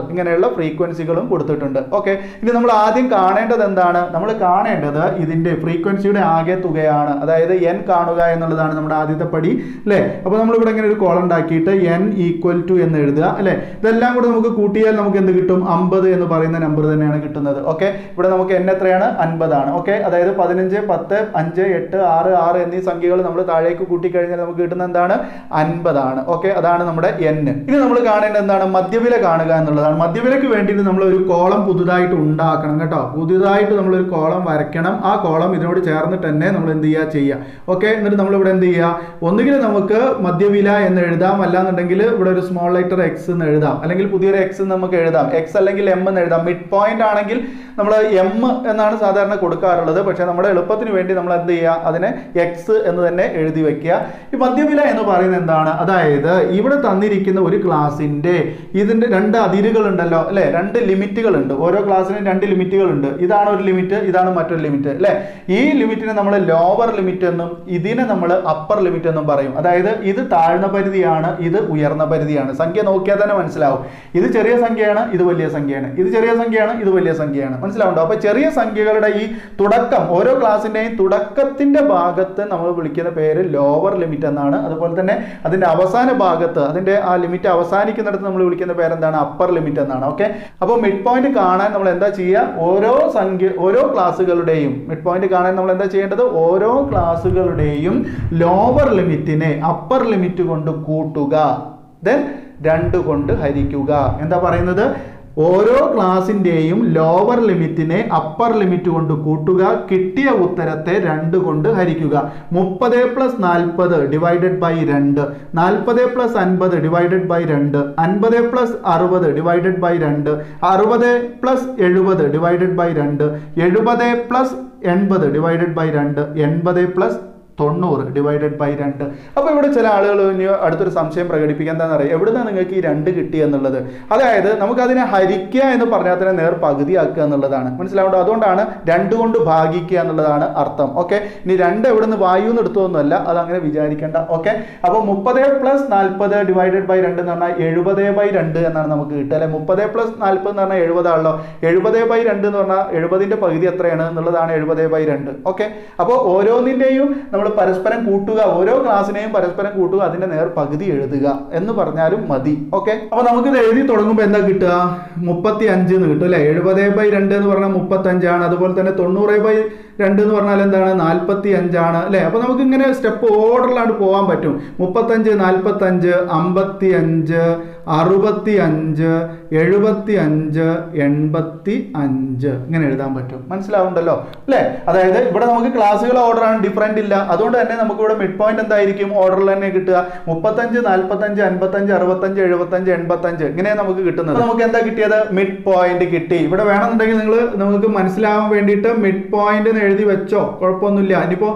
ഇങ്ങനെയുള്ള ഫ്രീക്വൻസികളും കൊടുത്തിട്ടുണ്ട് ഓക്കെ ഇനി നമ്മൾ ആദ്യം കാണേണ്ടത് എന്താണ് നമ്മൾ കാണേണ്ടത് ഇതിന്റെ ഫ്രീക്വൻസിയുടെ ആകെ തുകയാണ് അതായത് എൻ കാണുക എന്നുള്ളതാണ് നമ്മുടെ ആദ്യത്തെ പടി അല്ലേ അപ്പോൾ നമ്മൾ ഇവിടെ ഇങ്ങനെ ഒരു കോളം ഉണ്ടാക്കിയിട്ട് എൻ ഈക്വൽ ടു എന്ന് എഴുതുക അല്ലേ ഇതെല്ലാം കൂടെ നമുക്ക് കൂട്ടിയാൽ നമുക്ക് എന്ത് കിട്ടും അമ്പത് എന്ന് പറയുന്ന നമ്പർ തന്നെയാണ് കിട്ടുന്നത് ഓക്കെ ഇവിടെ നമുക്ക് എൻ എത്രയാണ് അൻപതാണ് ഓക്കെ അതായത് പതിനഞ്ച് പത്ത് അഞ്ച് എട്ട് ആറ് ആറ് എന്നീ സംഖ്യകൾ നമ്മൾ താഴേക്ക് കൂട്ടിക്കഴിഞ്ഞാൽ നമുക്ക് കിട്ടുന്ന എന്താണ് അൻപതാണ് ഓക്കെ അതാണ് നമ്മുടെ എൻ ഇനി നമ്മൾ കാണേണ്ടത് എന്താണ് മധ്യവില കാണുക എന്നുള്ളതാണ് മധ്യവിലക്ക് വേണ്ടിയിട്ട് നമ്മൾ ഒരു കോളം പുതുതായിട്ട് ഉണ്ടാക്കണം കേട്ടോ പുതുതായിട്ട് നമ്മൾ ഒരു കോളം വരയ്ക്കണം ആ കോളം ഇതിനോട് ചേർന്നിട്ട് തന്നെ നമ്മൾ എന്ത് ചെയ്യുക ചെയ്യുക ഓക്കെ എന്നിട്ട് നമ്മൾ ഇവിടെ എന്ത് ചെയ്യുക ഒന്നുകിൽ നമുക്ക് മധ്യവില എന്ന് എഴുതാം അല്ലാന്നുണ്ടെങ്കിൽ ഇവിടെ ഒരു സ്മോൾ ലെറ്റർ എക്സ് എന്ന് എഴുതാം അല്ലെങ്കിൽ പുതിയൊരു എക്സ് നമുക്ക് എഴുതാം എക്സ് അല്ലെങ്കിൽ എം എന്ന് എഴുതാം മിഡ് പോയിന്റ് ആണെങ്കിൽ നമ്മൾ എം എന്നാണ് സാധാരണ കൊടുക്കാറുള്ളത് പക്ഷേ നമ്മുടെ എളുപ്പത്തിന് വേണ്ടി നമ്മൾ എന്ത് ചെയ്യുക അതിനെ എക്സ് എന്ന് തന്നെ എഴുതി വെക്കുക ഈ മധ്യവില എന്ന് പറയുന്നത് എന്താണ് അതായത് ഇവിടെ തന്നിരിക്കുന്ന ഒരു ക്ലാസിന്റെ ഇതിന്റെ രണ്ട് അതിരുകൾ ഉണ്ടല്ലോ അല്ലെ രണ്ട് ലിമിറ്റുകൾ ഉണ്ട് ഓരോ ക്ലാസ്സിനും രണ്ട് ലിമിറ്റുകൾ ഉണ്ട് ഇതാണ് ഒരു ലിമിറ്റ് ഇതാണ് മറ്റൊരു ലിമിറ്റ് അല്ലെ ഈ ലിമിറ്റിനെ നമ്മൾ ലോവർ ലിമിറ്റ് എന്നും ഇതിനെ നമ്മൾ അപ്പർ ലിമിറ്റ് എന്നും പറയും അതായത് ഇത് താഴ്ന്ന പരിധിയാണ് ഇത് ഉയർന്ന പരിധിയാണ് സംഖ്യ നോക്കിയാൽ തന്നെ മനസ്സിലാവും ഇത് ചെറിയ സംഖ്യയാണ് ഇത് വലിയ സംഖ്യയാണ് ഇത് ചെറിയ സംഖ്യയാണ് ഇത് വലിയ സംഖ്യയാണ് മനസ്സിലാവുണ്ടോ അപ്പൊ ചെറിയ സംഖ്യകളുടെ ഈ തുടക്കം ഓരോ ക്ലാസ്സിന്റെയും തുടക്കത്തിന്റെ ഭാഗത്ത് നമ്മൾ വിളിക്കുന്ന പേര് ലോവർ ലിമിറ്റ് എന്നാണ് അതുപോലെ തന്നെ അതിന്റെ അവസാന ഭാഗത്ത് അതിന്റെ ആ ലിമിറ്റ് അവസാനിക്കുന്നിടത്ത് നമ്മൾ വിളിക്കുന്ന പേരെന്താണ് അപ്പർ ലിമിറ്റ് എന്നാണ് ഓക്കെ അപ്പോൾ മിഡ് പോയിന്റ് കാണാൻ നമ്മൾ എന്താ ചെയ്യുക ഓരോ സംഖ്യ ഓരോ ക്ലാസ്സുകളുടെയും മിഡ് പോയിന്റ് കാണാൻ നമ്മൾ എന്താ ചെയ്യേണ്ടത് ഓരോ ക്ലാസ്സുകളുടെയും ലോവർ ലിമിറ്റിനെ അപ്പർ ലിമിറ്റ് കൊണ്ട് കൂട്ടുക ദെൻ രണ്ട് കൊണ്ട് ഹരിക്കുക എന്താ പറയുന്നത് ഓരോ ക്ലാസിന്റെയും ലോവർ ലിമിറ്റിനെ അപ്പർ ലിമിറ്റ് കൊണ്ട് കൂട്ടുക കിട്ടിയ ഉത്തരത്തെ രണ്ട് കൊണ്ട് ഹരിക്കുക മുപ്പത് പ്ലസ് നാൽപ്പത് ഡിവൈഡഡ് ബൈ രണ്ട് നാൽപ്പത് പ്ലസ് അൻപത് ഡിവൈഡഡ് ബൈ രണ്ട് അൻപത് പ്ലസ് അറുപത് ഡിവൈഡഡ് ബൈ രണ്ട് അറുപത് പ്ലസ് എഴുപത് ഡിവൈഡഡ് ബൈ രണ്ട് എഴുപത് പ്ലസ് എൺപത് ഡിവൈഡഡ് ബൈ രണ്ട് എൺപത് പ്ലസ് തൊണ്ണൂറ് ഡിവൈഡഡ് ബൈ രണ്ട് അപ്പോൾ ഇവിടെ ചില ആളുകൾ ഇനി അടുത്തൊരു സംശയം പ്രകടിപ്പിക്കാൻ എന്താണെന്ന് അറിയാം എവിടുന്നാണ് നിങ്ങൾക്ക് ഈ രണ്ട് കിട്ടി എന്നുള്ളത് അതായത് നമുക്കതിനെ ഹരിക്കുക എന്ന് പറഞ്ഞാൽ തന്നെ നേർ പകുതിയാക്കുക എന്നുള്ളതാണ് മനസ്സിലാവുണ്ടോ അതുകൊണ്ടാണ് രണ്ട് കൊണ്ട് ഭാഗിക്കുക എന്നുള്ളതാണ് അർത്ഥം ഓക്കെ ഇനി രണ്ട് എവിടുന്ന് വായു എന്ന് എടുത്തതൊന്നുമല്ല അത് അങ്ങനെ വിചാരിക്കേണ്ട ഓക്കെ അപ്പോൾ മുപ്പത് പ്ലസ് നാൽപ്പത് ഡിവൈഡഡ് ബൈ രണ്ട് എന്ന് പറഞ്ഞാൽ എഴുപത് ബൈ രണ്ട് എന്നാണ് നമുക്ക് കിട്ടുക അല്ലെ മുപ്പത് പ്ലസ് നാൽപ്പത് എന്ന് പറഞ്ഞാൽ എഴുപതാണല്ലോ എഴുപത് ബൈ രണ്ട് എന്ന് പറഞ്ഞാൽ എഴുപതിന്റെ പകുതി എത്രയാണ് എന്നുള്ളതാണ് എഴുപത് ബൈ രണ്ട് ഓക്കെ അപ്പോൾ ഓരോന്നിന്റെയും നമ്മൾ പരസ്പരം കൂട്ടുക ഓരോ ക്ലാസ്സിനെയും പരസ്പരം കൂട്ടുക അതിന്റെ നേർ പകുതി എഴുതുക എന്ന് പറഞ്ഞാലും മതി ഓക്കെ അപ്പൊ നമുക്ക് ഇത് എഴുതി തുടങ്ങുമ്പോൾ എന്താ കിട്ടുക മുപ്പത്തി അഞ്ച് എന്ന് കിട്ടും അല്ലെ എഴുപത് ബൈ രണ്ട് എന്ന് പറഞ്ഞാൽ മുപ്പത്തി അഞ്ചാണ് അതുപോലെ തന്നെ തൊണ്ണൂറ് ബൈ രണ്ട് എന്ന് പറഞ്ഞാൽ എന്താണ് നാൽപ്പത്തി അഞ്ചാണ് അല്ലെ അപ്പൊ നമുക്ക് ഇങ്ങനെ സ്റ്റെപ്പ് ഓർഡറിലാണ് പോകാൻ പറ്റും മുപ്പത്തഞ്ച് നാൽപ്പത്തി അഞ്ച് അമ്പത്തി അഞ്ച് അറുപത്തി അഞ്ച് എഴുപത്തി അഞ്ച് എൺപത്തി അഞ്ച് ഇങ്ങനെ എഴുതാൻ പറ്റും മനസ്സിലാവുണ്ടല്ലോ അല്ലേ അതായത് ഇവിടെ നമുക്ക് ക്ലാസ്സുകൾ ഓർഡറാണ് ഡിഫറെന്റ് ഇല്ല അതുകൊണ്ട് തന്നെ നമുക്ക് ഇവിടെ മിഡ് പോയിന്റ് എന്തായിരിക്കും ഓർഡറിൽ തന്നെ കിട്ടുക മുപ്പത്തഞ്ച് നാൽപ്പത്തഞ്ച് അൻപത്തഞ്ച് അറുപത്തഞ്ച് എഴുപത്തഞ്ച് എൺപത്തഞ്ച് ഇങ്ങനെ നമുക്ക് കിട്ടുന്നത് അപ്പൊ നമുക്ക് എന്താ കിട്ടിയത് മിഡ് പോയിന്റ് കിട്ടി ഇവിടെ വേണമെന്നുണ്ടെങ്കിൽ നിങ്ങൾ നിങ്ങൾക്ക് മനസ്സിലാവാൻ വേണ്ടിയിട്ട് മിഡ് പോയിന്റ് എന്ന് എഴുതി വെച്ചോ കുഴപ്പമൊന്നുമില്ല ഇനിയിപ്പോ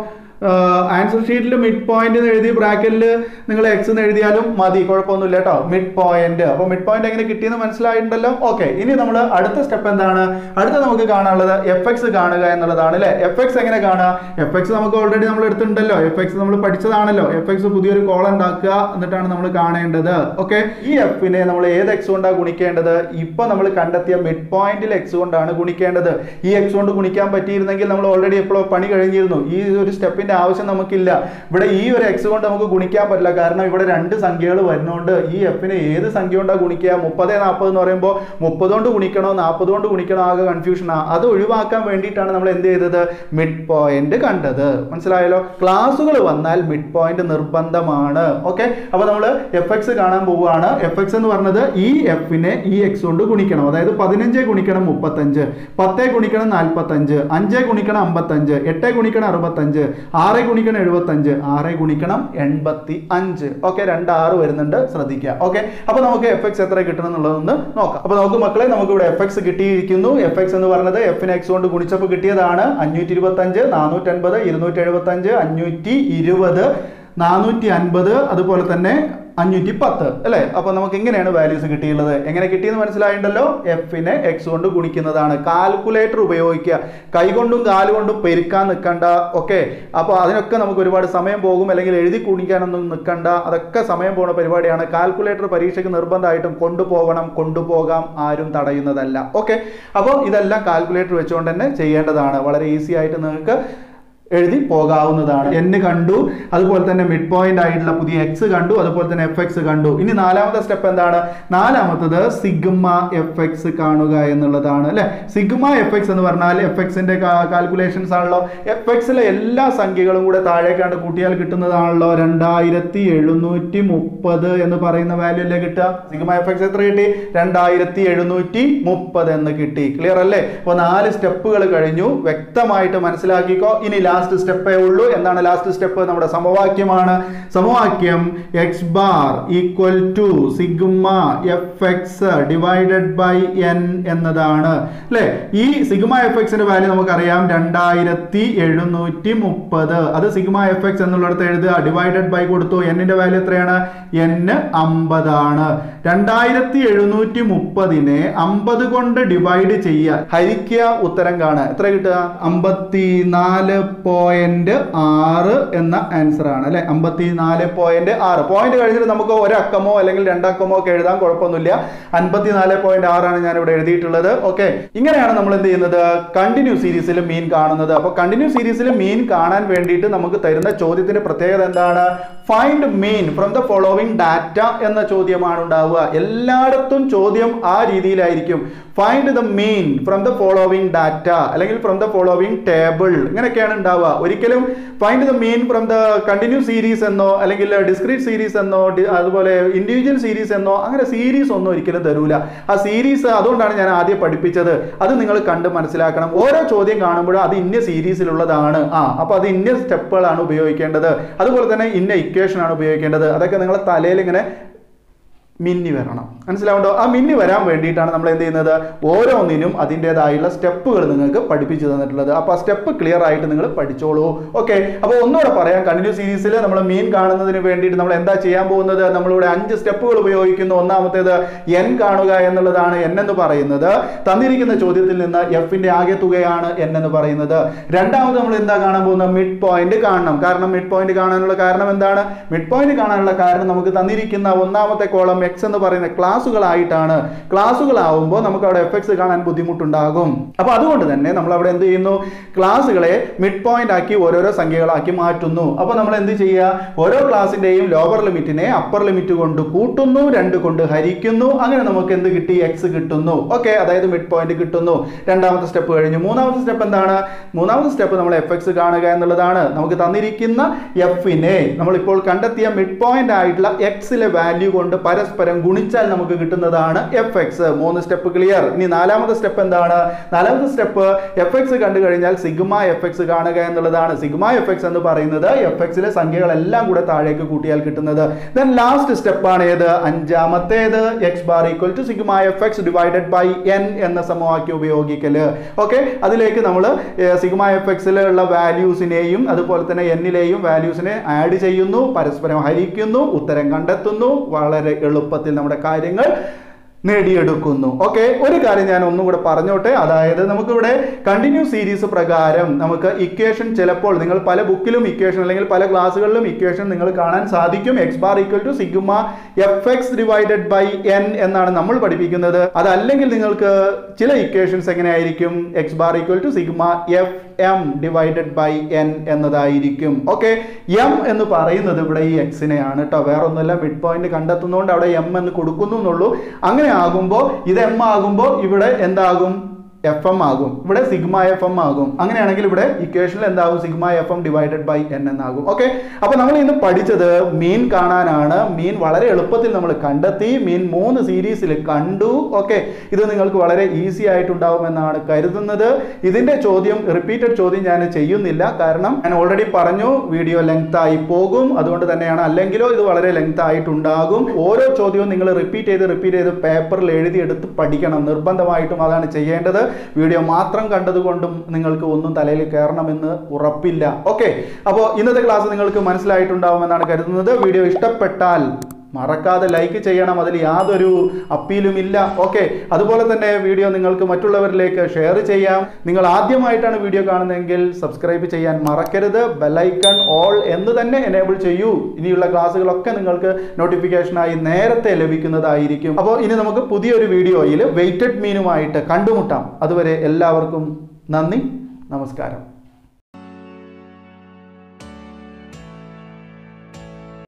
ആൻസർ ഷീറ്റിൽ മിഡ് പോയിന്റ് എന്ന് എഴുതി ബ്രാക്കറ്റിൽ നിങ്ങൾ എക്സ് എന്ന് എഴുതിയാലും മതി കുഴപ്പമൊന്നുമില്ല കേട്ടോ മിഡ് പോയിന്റ് അപ്പോൾ മിഡ് പോയിന്റ് എങ്ങനെ കിട്ടിയെന്ന് മനസ്സിലായിട്ടുണ്ടല്ലോ ഓക്കെ ഇനി നമ്മൾ അടുത്ത സ്റ്റെപ്പ് എന്താണ് അടുത്ത നമുക്ക് കാണാനുള്ളത് എഫ് എക്സ് കാണുക എന്നുള്ളതാണ് അല്ലേ എഫ് എക്സ് എങ്ങനെ കാണുക എഫ് എക്സ് നമുക്ക് ഓൾറെഡി നമ്മൾ എടുത്തിട്ടുണ്ടല്ലോ എഫ് എക്സ് നമ്മൾ പഠിച്ചതാണല്ലോ എഫ് എക്സ് പുതിയൊരു കോൾ ഉണ്ടാക്കുക എന്നിട്ടാണ് നമ്മൾ കാണേണ്ടത് ഓക്കെ ഈ എഫിനെ നമ്മൾ ഏത് എക്സ് കൊണ്ടാണ് ഗുണിക്കേണ്ടത് ഇപ്പൊ നമ്മൾ കണ്ടെത്തിയ മിഡ് പോയിന്റിൽ എക്സ് കൊണ്ടാണ് ഗുണിക്കേണ്ടത് ഈ എക്സ് കൊണ്ട് ഗുണിക്കാൻ പറ്റിയിരുന്നെങ്കിൽ നമ്മൾ ഓൾറെഡി എപ്പോഴോ പണി കഴിഞ്ഞിരുന്നു ഈ ഒരു സ്റ്റെപ്പിന്റെ ആവശ്യം നമുക്കില്ല ഇവിടെ ഈ ഒരു എക്സ് കൊണ്ട് നമുക്ക് ഗുണിക്കാൻ പറ്റില്ല കാരണം ഇവിടെ രണ്ട് സംഖ്യകൾ വരുന്നതുകൊണ്ട് ഈ എഫിനെ ഏത് സംഖ്യ കൊണ്ടാണ് ഗുണിക്കുക മുപ്പത് നാൽപ്പത് എന്ന് പറയുമ്പോൾ മുപ്പത് കൊണ്ട് ഗുണിക്കണോ നാൽപ്പത് കൊണ്ട് ഗുണിക്കണോ ആകെ കൺഫ്യൂഷനാണ് അത് ഒഴിവാക്കാൻ വേണ്ടിയിട്ടാണ് നമ്മൾ എന്ത് ചെയ്തത് മിഡ് പോയിന്റ് കണ്ടത് മനസ്സിലായല്ലോ ക്ലാസ്സുകൾ വന്നാൽ മിഡ് പോയിന്റ് നിർബന്ധമാണ് ഓക്കെ അപ്പൊ നമ്മൾ എഫ് എക്സ് കാണാൻ പോവുകയാണ് എഫ് എക്സ് എന്ന് പറഞ്ഞത് ഈ എഫിനെ ഈ എക്സ് കൊണ്ട് ഗുണിക്കണം അതായത് പതിനഞ്ച് ഗുണിക്കണം മുപ്പത്തഞ്ച് പത്ത് ഗുണിക്കണം നാൽപ്പത്തഞ്ച് അഞ്ച് ഗുണിക്കണം അമ്പത്തഞ്ച് എട്ട് ഗുണിക്കണം അറുപത്തഞ്ച് ആറ് ഗുണിക്കണം എഴുപത്തഞ്ച് ആറ് ഗുണിക്കണം എൺപത്തി അഞ്ച് ഓക്കെ രണ്ട് ആറ് വരുന്നുണ്ട് ശ്രദ്ധിക്കുക ഓക്കെ അപ്പൊ നമുക്ക് എഫ് എക്സ് എത്ര കിട്ടണം എന്നുള്ളതൊന്ന് നോക്കാം അപ്പൊ നമുക്ക് മക്കളെ നമുക്ക് ഇവിടെ എഫ് എക്സ് കിട്ടിയിരിക്കുന്നു എഫ് എക്സ് എന്ന് പറഞ്ഞത് എഫിന് എക്സ് കൊണ്ട് ഗുണിച്ചപ്പോൾ കിട്ടിയതാണ് അഞ്ഞൂറ്റി ഇരുപത്തി അഞ്ച് നാനൂറ്റി അൻപത് ഇരുന്നൂറ്റി എഴുപത്തി അഞ്ച് അഞ്ഞൂറ്റി ഇരുപത് നാനൂറ്റി അൻപത് അതുപോലെ തന്നെ അഞ്ഞൂറ്റി പത്ത് അല്ലേ അപ്പൊ നമുക്ക് ഇങ്ങനെയാണ് വാല്യൂസ് കിട്ടിയുള്ളത് എങ്ങനെ കിട്ടിയെന്ന് മനസ്സിലായിട്ടുണ്ടല്ലോ എഫിനെ എക്സ് കൊണ്ട് ഗുണിക്കുന്നതാണ് കാൽക്കുലേറ്റർ ഉപയോഗിക്കുക കൈകൊണ്ടും കാലുകൊണ്ടും പെരുക്കാൻ നിൽക്കണ്ട ഓക്കെ അപ്പോൾ അതിനൊക്കെ നമുക്ക് ഒരുപാട് സമയം പോകും അല്ലെങ്കിൽ എഴുതി കുണിക്കാനൊന്നും നിൽക്കണ്ട അതൊക്കെ സമയം പോകുന്ന പരിപാടിയാണ് കാൽക്കുലേറ്റർ പരീക്ഷയ്ക്ക് നിർബന്ധമായിട്ടും കൊണ്ടുപോകണം കൊണ്ടുപോകാം ആരും തടയുന്നതല്ല ഓക്കെ അപ്പോൾ ഇതെല്ലാം കാൽക്കുലേറ്റർ വെച്ചുകൊണ്ട് തന്നെ ചെയ്യേണ്ടതാണ് വളരെ ഈസി ആയിട്ട് നിങ്ങൾക്ക് എഴുതി പോകാവുന്നതാണ് എൻ കണ്ടു അതുപോലെ തന്നെ മിഡ് പോയിന്റ് ആയിട്ടുള്ള പുതിയ എക്സ് കണ്ടു അതുപോലെ തന്നെ എഫ് എക്സ് കണ്ടു ഇനി നാലാമത്തെ സ്റ്റെപ്പ് എന്താണ് നാലാമത്തത് സിഗ്മ എഫ് എക്സ് കാണുക എന്നുള്ളതാണ് അല്ലെ സിഗ്മ എഫ് എക്സ് എന്ന് പറഞ്ഞാൽ എഫ് എക്സിന്റെ കാൽക്കുലേഷൻസ് ആണല്ലോ എഫ് എക്സിലെ എല്ലാ സംഖ്യകളും കൂടെ താഴേക്കാണ്ട് കൂട്ടിയാൽ കിട്ടുന്നതാണല്ലോ രണ്ടായിരത്തി എഴുന്നൂറ്റി മുപ്പത് എന്ന് പറയുന്ന വാല്യൂ അല്ലേ കിട്ടുക സിഗ്മ എഫ് എക്സ് എത്ര കിട്ടി രണ്ടായിരത്തി എഴുന്നൂറ്റി മുപ്പത് എന്ന് കിട്ടി ക്ലിയർ അല്ലേ അപ്പോൾ നാല് സ്റ്റെപ്പുകൾ കഴിഞ്ഞു വ്യക്തമായിട്ട് മനസ്സിലാക്കിക്കോ ഇനി ലാസ്റ്റ് സ്റ്റെപ്പേ ഉള്ളൂ എന്താണ് ലാസ്റ്റ് സ്റ്റെപ്പ് നമ്മുടെ സമവാക്യമാണ് സമവാക്യം X bar equal to sigma f x divided by n എന്നതാണ് അല്ലെ ഈ സിഗ്മ എഫ് എക്സിന്റെ വാല്യൂ നമുക്കറിയാം രണ്ടായിരത്തി എഴുന്നൂറ്റി മുപ്പത് അത് സിഗ്മ എഫ് എക്സ് എന്നുള്ളിടത്ത് എഴുതുക ഡിവൈഡഡ് ബൈ കൊടുത്തു എന്നിന്റെ വാല്യൂ എത്രയാണ് എൻ അമ്പതാണ് രണ്ടായിരത്തി എഴുന്നൂറ്റി മുപ്പതിനെ അമ്പത് കൊണ്ട് ഡിവൈഡ് ചെയ്യുക ഹരിക്കുക ഉത്തരം കാണുക എത്ര കിട്ടുക അമ്പത്തി നാല് പോയിന്റ് ആറ് എന്ന ആൻസർ ആണ് അല്ലെ അമ്പത്തി നാല് പോയിന്റ് ആറ് പോയിന്റ് കഴിഞ്ഞിട്ട് നമുക്ക് ഒരക്കമോ അല്ലെങ്കിൽ രണ്ടക്കമോ ഒക്കെ എഴുതാൻ കുഴപ്പമൊന്നുമില്ല അൻപത്തി നാല് പോയിന്റ് ആറാണ് ഞാൻ ഇവിടെ എഴുതിയിട്ടുള്ളത് ഓക്കെ ഇങ്ങനെയാണ് നമ്മൾ എന്ത് ചെയ്യുന്നത് കണ്ടിന്യൂ സീരീസിൽ മീൻ കാണുന്നത് അപ്പോൾ കണ്ടിന്യൂ സീരീസിൽ മീൻ കാണാൻ വേണ്ടിയിട്ട് നമുക്ക് തരുന്ന ചോദ്യത്തിന്റെ പ്രത്യേകത എന്താണ് find mean from the following data എന്ന ചോദ്യമാണ് ഉണ്ടാവുക എല്ലായിടത്തും ചോദ്യം ആ രീതിയിലായിരിക്കും find the mean from the following data അല്ലെങ്കിൽ ഫ്രം ദ ഫോളോവിങ് ടേബിൾ ഇങ്ങനെയൊക്കെയാണ് ഉണ്ടാവുക ഒരിക്കലും find the mean from the continue series എന്നോ അല്ലെങ്കിൽ ഡിസ്ക്രീറ്റ് സീരീസ് എന്നോ ഡി- അതുപോലെ ഇൻഡിവിജ്വൽ സീരീസ് എന്നോ അങ്ങനെ സീരീസ് ഒന്നും ഒരിക്കലും തരൂല ആ സീരീസ് അതുകൊണ്ടാണ് ഞാൻ ആദ്യം പഠിപ്പിച്ചത് അത് നിങ്ങൾ കണ്ട് മനസ്സിലാക്കണം ഓരോ ചോദ്യം കാണുമ്പോഴും അത് ഇന്ന സീരീസിലുള്ളതാണ് ആ അപ്പോൾ അത് ഇന്ന സ്റ്റെപ്പുകളാണ് ഉപയോഗിക്കേണ്ടത് അതുപോലെ തന്നെ ഇന്ന ഇക്വേഷൻ ആണ് ഉപയോഗിക്കേണ്ടത് അതൊക്കെ നിങ്ങളെ തലയിൽ ഇങ്ങനെ മിന്നി വരണം മനസ്സിലാവുണ്ടോ ആ മിന്നി വരാൻ വേണ്ടിയിട്ടാണ് നമ്മൾ എന്ത് ചെയ്യുന്നത് ഓരോന്നിനും അതിൻ്റെതായുള്ള സ്റ്റെപ്പുകൾ നിങ്ങൾക്ക് പഠിപ്പിച്ചു തന്നിട്ടുള്ളത് അപ്പോൾ ആ സ്റ്റെപ്പ് ക്ലിയർ ആയിട്ട് നിങ്ങൾ പഠിച്ചോളൂ ഓക്കെ അപ്പോൾ ഒന്നുകൂടെ പറയാം കണ്ടിന്യൂ സീരീസിൽ നമ്മൾ മീൻ കാണുന്നതിന് വേണ്ടിയിട്ട് നമ്മൾ എന്താ ചെയ്യാൻ പോകുന്നത് നമ്മളിവിടെ അഞ്ച് സ്റ്റെപ്പുകൾ ഉപയോഗിക്കുന്നു ഒന്നാമത്തേത് എൻ കാണുക എന്നുള്ളതാണ് എൻ എന്ന് പറയുന്നത് തന്നിരിക്കുന്ന ചോദ്യത്തിൽ നിന്ന് എഫിന്റെ ആകെ തുകയാണ് എൻ എന്ന് പറയുന്നത് രണ്ടാമത് നമ്മൾ എന്താ കാണാൻ പോകുന്നത് മിഡ് പോയിന്റ് കാണണം കാരണം മിഡ് പോയിന്റ് കാണാനുള്ള കാരണം എന്താണ് മിഡ് പോയിന്റ് കാണാനുള്ള കാരണം നമുക്ക് തന്നിരിക്കുന്ന ഒന്നാമത്തെ കോളം എക്സ് എന്ന് പറയുന്ന ക്ലാസ്സുകളായിട്ടാണ് ക്ലാസ്സുകളാവുമ്പോൾ നമുക്ക് അവിടെ എഫ് എക്സ് കാണാൻ ബുദ്ധിമുട്ടുണ്ടാകും അപ്പൊ അതുകൊണ്ട് തന്നെ നമ്മൾ അവിടെ എന്ത് ചെയ്യുന്നു ക്ലാസ്സുകളെ മിഡ് പോയിന്റ് ആക്കി ഓരോരോ സംഖ്യകളാക്കി മാറ്റുന്നു അപ്പൊ നമ്മൾ എന്ത് ചെയ്യുക ഓരോ ക്ലാസിന്റെയും ലോവർ ലിമിറ്റിനെ അപ്പർ ലിമിറ്റ് കൊണ്ട് കൂട്ടുന്നു രണ്ട് കൊണ്ട് ഹരിക്കുന്നു അങ്ങനെ നമുക്ക് എന്ത് കിട്ടി എക്സ് കിട്ടുന്നു ഓക്കെ അതായത് മിഡ് പോയിന്റ് കിട്ടുന്നു രണ്ടാമത്തെ സ്റ്റെപ്പ് കഴിഞ്ഞു മൂന്നാമത്തെ സ്റ്റെപ്പ് എന്താണ് മൂന്നാമത്തെ സ്റ്റെപ്പ് നമ്മൾ എഫ് എക്സ് കാണുക എന്നുള്ളതാണ് നമുക്ക് തന്നിരിക്കുന്ന എഫിനെ നമ്മളിപ്പോൾ കണ്ടെത്തിയ മിഡ് പോയിന്റ് ആയിട്ടുള്ള എക്സിലെ വാല്യൂ കൊണ്ട് പരസ്പരം ഗുണിച്ചാൽ നമുക്ക് കിട്ടുന്നതാണ് എഫ് എക്സ് മൂന്ന് സ്റ്റെപ്പ് ക്ലിയർ ഇനി നാലാമത്തെ സ്റ്റെപ്പ് എന്താണ് നാലാമത്തെ സ്റ്റെപ്പ് എഫ് എക്സ് കണ്ടു കഴിഞ്ഞാൽ സിഗ്മ എഫ് എക്സ് കാണുക എന്നുള്ളതാണ് സിഗ്മ എഫ് എക്സ് എന്ന് പറയുന്നത് എഫ് എക്സിലെ സംഖ്യകളെല്ലാം കൂടെ താഴേക്ക് കൂട്ടിയാൽ കിട്ടുന്നത് ദെൻ ലാസ്റ്റ് സ്റ്റെപ്പ് ആണ് ഏത് അഞ്ചാമത്തേത് x bar equal to sigma f x divided by N എന്ന സമവാക്യം ഉപയോഗിക്കല് ഓക്കെ അതിലേക്ക് നമ്മൾ സിഗ്മ എഫ് എക്സിലുള്ള വാല്യൂസിനെയും അതുപോലെ തന്നെ എന്നിലെയും വാല്യൂസിനെ ആഡ് ചെയ്യുന്നു പരസ്പരം ഹരിക്കുന്നു ഉത്തരം കണ്ടെത്തുന്നു വളരെ എളുപ്പത്തിൽ നമ്മുടെ കാര്യങ്ങൾ നേടിയെടുക്കുന്നു ഓക്കെ ഒരു കാര്യം ഞാൻ ഒന്നും കൂടെ പറഞ്ഞോട്ടെ അതായത് നമുക്കിവിടെ കണ്ടിന്യൂ സീരീസ് പ്രകാരം നമുക്ക് ഇക്വേഷൻ ചിലപ്പോൾ നിങ്ങൾ പല ബുക്കിലും ഇക്വേഷൻ അല്ലെങ്കിൽ പല ക്ലാസ്സുകളിലും ഇക്വേഷൻ നിങ്ങൾ കാണാൻ സാധിക്കും x bar equal to sigma f x divided by n എന്നാണ് നമ്മൾ പഠിപ്പിക്കുന്നത് അതല്ലെങ്കിൽ നിങ്ങൾക്ക് ചില ഇക്വേഷൻസ് എങ്ങനെയായിരിക്കും x bar equal to sigma f m divided by n എന്നതായിരിക്കും ഓക്കെ എം എന്ന് പറയുന്നത് ഇവിടെ ഈ എക്സിനെയാണ് കേട്ടോ വേറെ ഒന്നുമില്ല മിഡ് പോയിന്റ് കണ്ടെത്തുന്നതുകൊണ്ട് അവിടെ എം എന്ന് കൊടുക്കുന്നു എന്നുള്ളൂ അങ്ങനെ ആകുമ്പോൾ ഇത് എം ആകുമ്പോൾ ഇവിടെ എന്താകും എഫ് എം ആകും ഇവിടെ സിഗ്മ എഫ് എം ആകും അങ്ങനെയാണെങ്കിൽ ഇവിടെ ഇക്വേഷനിൽ എന്താകും sigma f m divided by n എന്നാകും ഓക്കെ അപ്പൊ നമ്മൾ ഇന്ന് പഠിച്ചത് മീൻ കാണാനാണ് മീൻ വളരെ എളുപ്പത്തിൽ നമ്മൾ കണ്ടെത്തി മീൻ മൂന്ന് സീരീസിൽ കണ്ടു ഓക്കെ ഇത് നിങ്ങൾക്ക് വളരെ ഈസി ആയിട്ടുണ്ടാവുമെന്നാണ് കരുതുന്നത് ഇതിന്റെ ചോദ്യം റിപ്പീറ്റഡ് ചോദ്യം ഞാൻ ചെയ്യുന്നില്ല കാരണം ഞാൻ ഓൾറെഡി പറഞ്ഞു വീഡിയോ ലെങ്ത് ആയി പോകും അതുകൊണ്ട് തന്നെയാണ് അല്ലെങ്കിലോ ഇത് വളരെ ലെങ്ത് ആയിട്ടുണ്ടാകും ഓരോ ചോദ്യവും നിങ്ങൾ റിപ്പീറ്റ് ചെയ്ത് റിപ്പീറ്റ് ചെയ്ത് പേപ്പറിൽ എഴുതിയെടുത്ത് പഠിക്കണം നിർബന്ധമായിട്ടും അതാണ് ചെയ്യേണ്ടത് വീഡിയോ മാത്രം കണ്ടതുകൊണ്ടും നിങ്ങൾക്ക് ഒന്നും തലയിൽ കയറണമെന്ന് ഉറപ്പില്ല ഓക്കെ അപ്പോൾ ഇന്നത്തെ ക്ലാസ് നിങ്ങൾക്ക് മനസ്സിലായിട്ടുണ്ടാവുമെന്നാണ് കരുതുന്നത് വീഡിയോ ഇഷ്ടപ്പെട്ടാൽ മറക്കാതെ ലൈക്ക് ചെയ്യണം അതിൽ യാതൊരു അപ്പീലും ഇല്ല ഓക്കെ അതുപോലെ തന്നെ വീഡിയോ നിങ്ങൾക്ക് മറ്റുള്ളവരിലേക്ക് ഷെയർ ചെയ്യാം നിങ്ങൾ ആദ്യമായിട്ടാണ് വീഡിയോ കാണുന്നതെങ്കിൽ സബ്സ്ക്രൈബ് ചെയ്യാൻ മറക്കരുത് ബെലൈക്കൺ ഓൾ എന്ന് തന്നെ എനേബിൾ ചെയ്യൂ ഇനിയുള്ള ക്ലാസ്സുകളൊക്കെ നിങ്ങൾക്ക് നോട്ടിഫിക്കേഷനായി നേരത്തെ ലഭിക്കുന്നതായിരിക്കും അപ്പോൾ ഇനി നമുക്ക് പുതിയൊരു വീഡിയോയിൽ വെയിറ്റഡ് മീനുമായിട്ട് കണ്ടുമുട്ടാം അതുവരെ എല്ലാവർക്കും നന്ദി നമസ്കാരം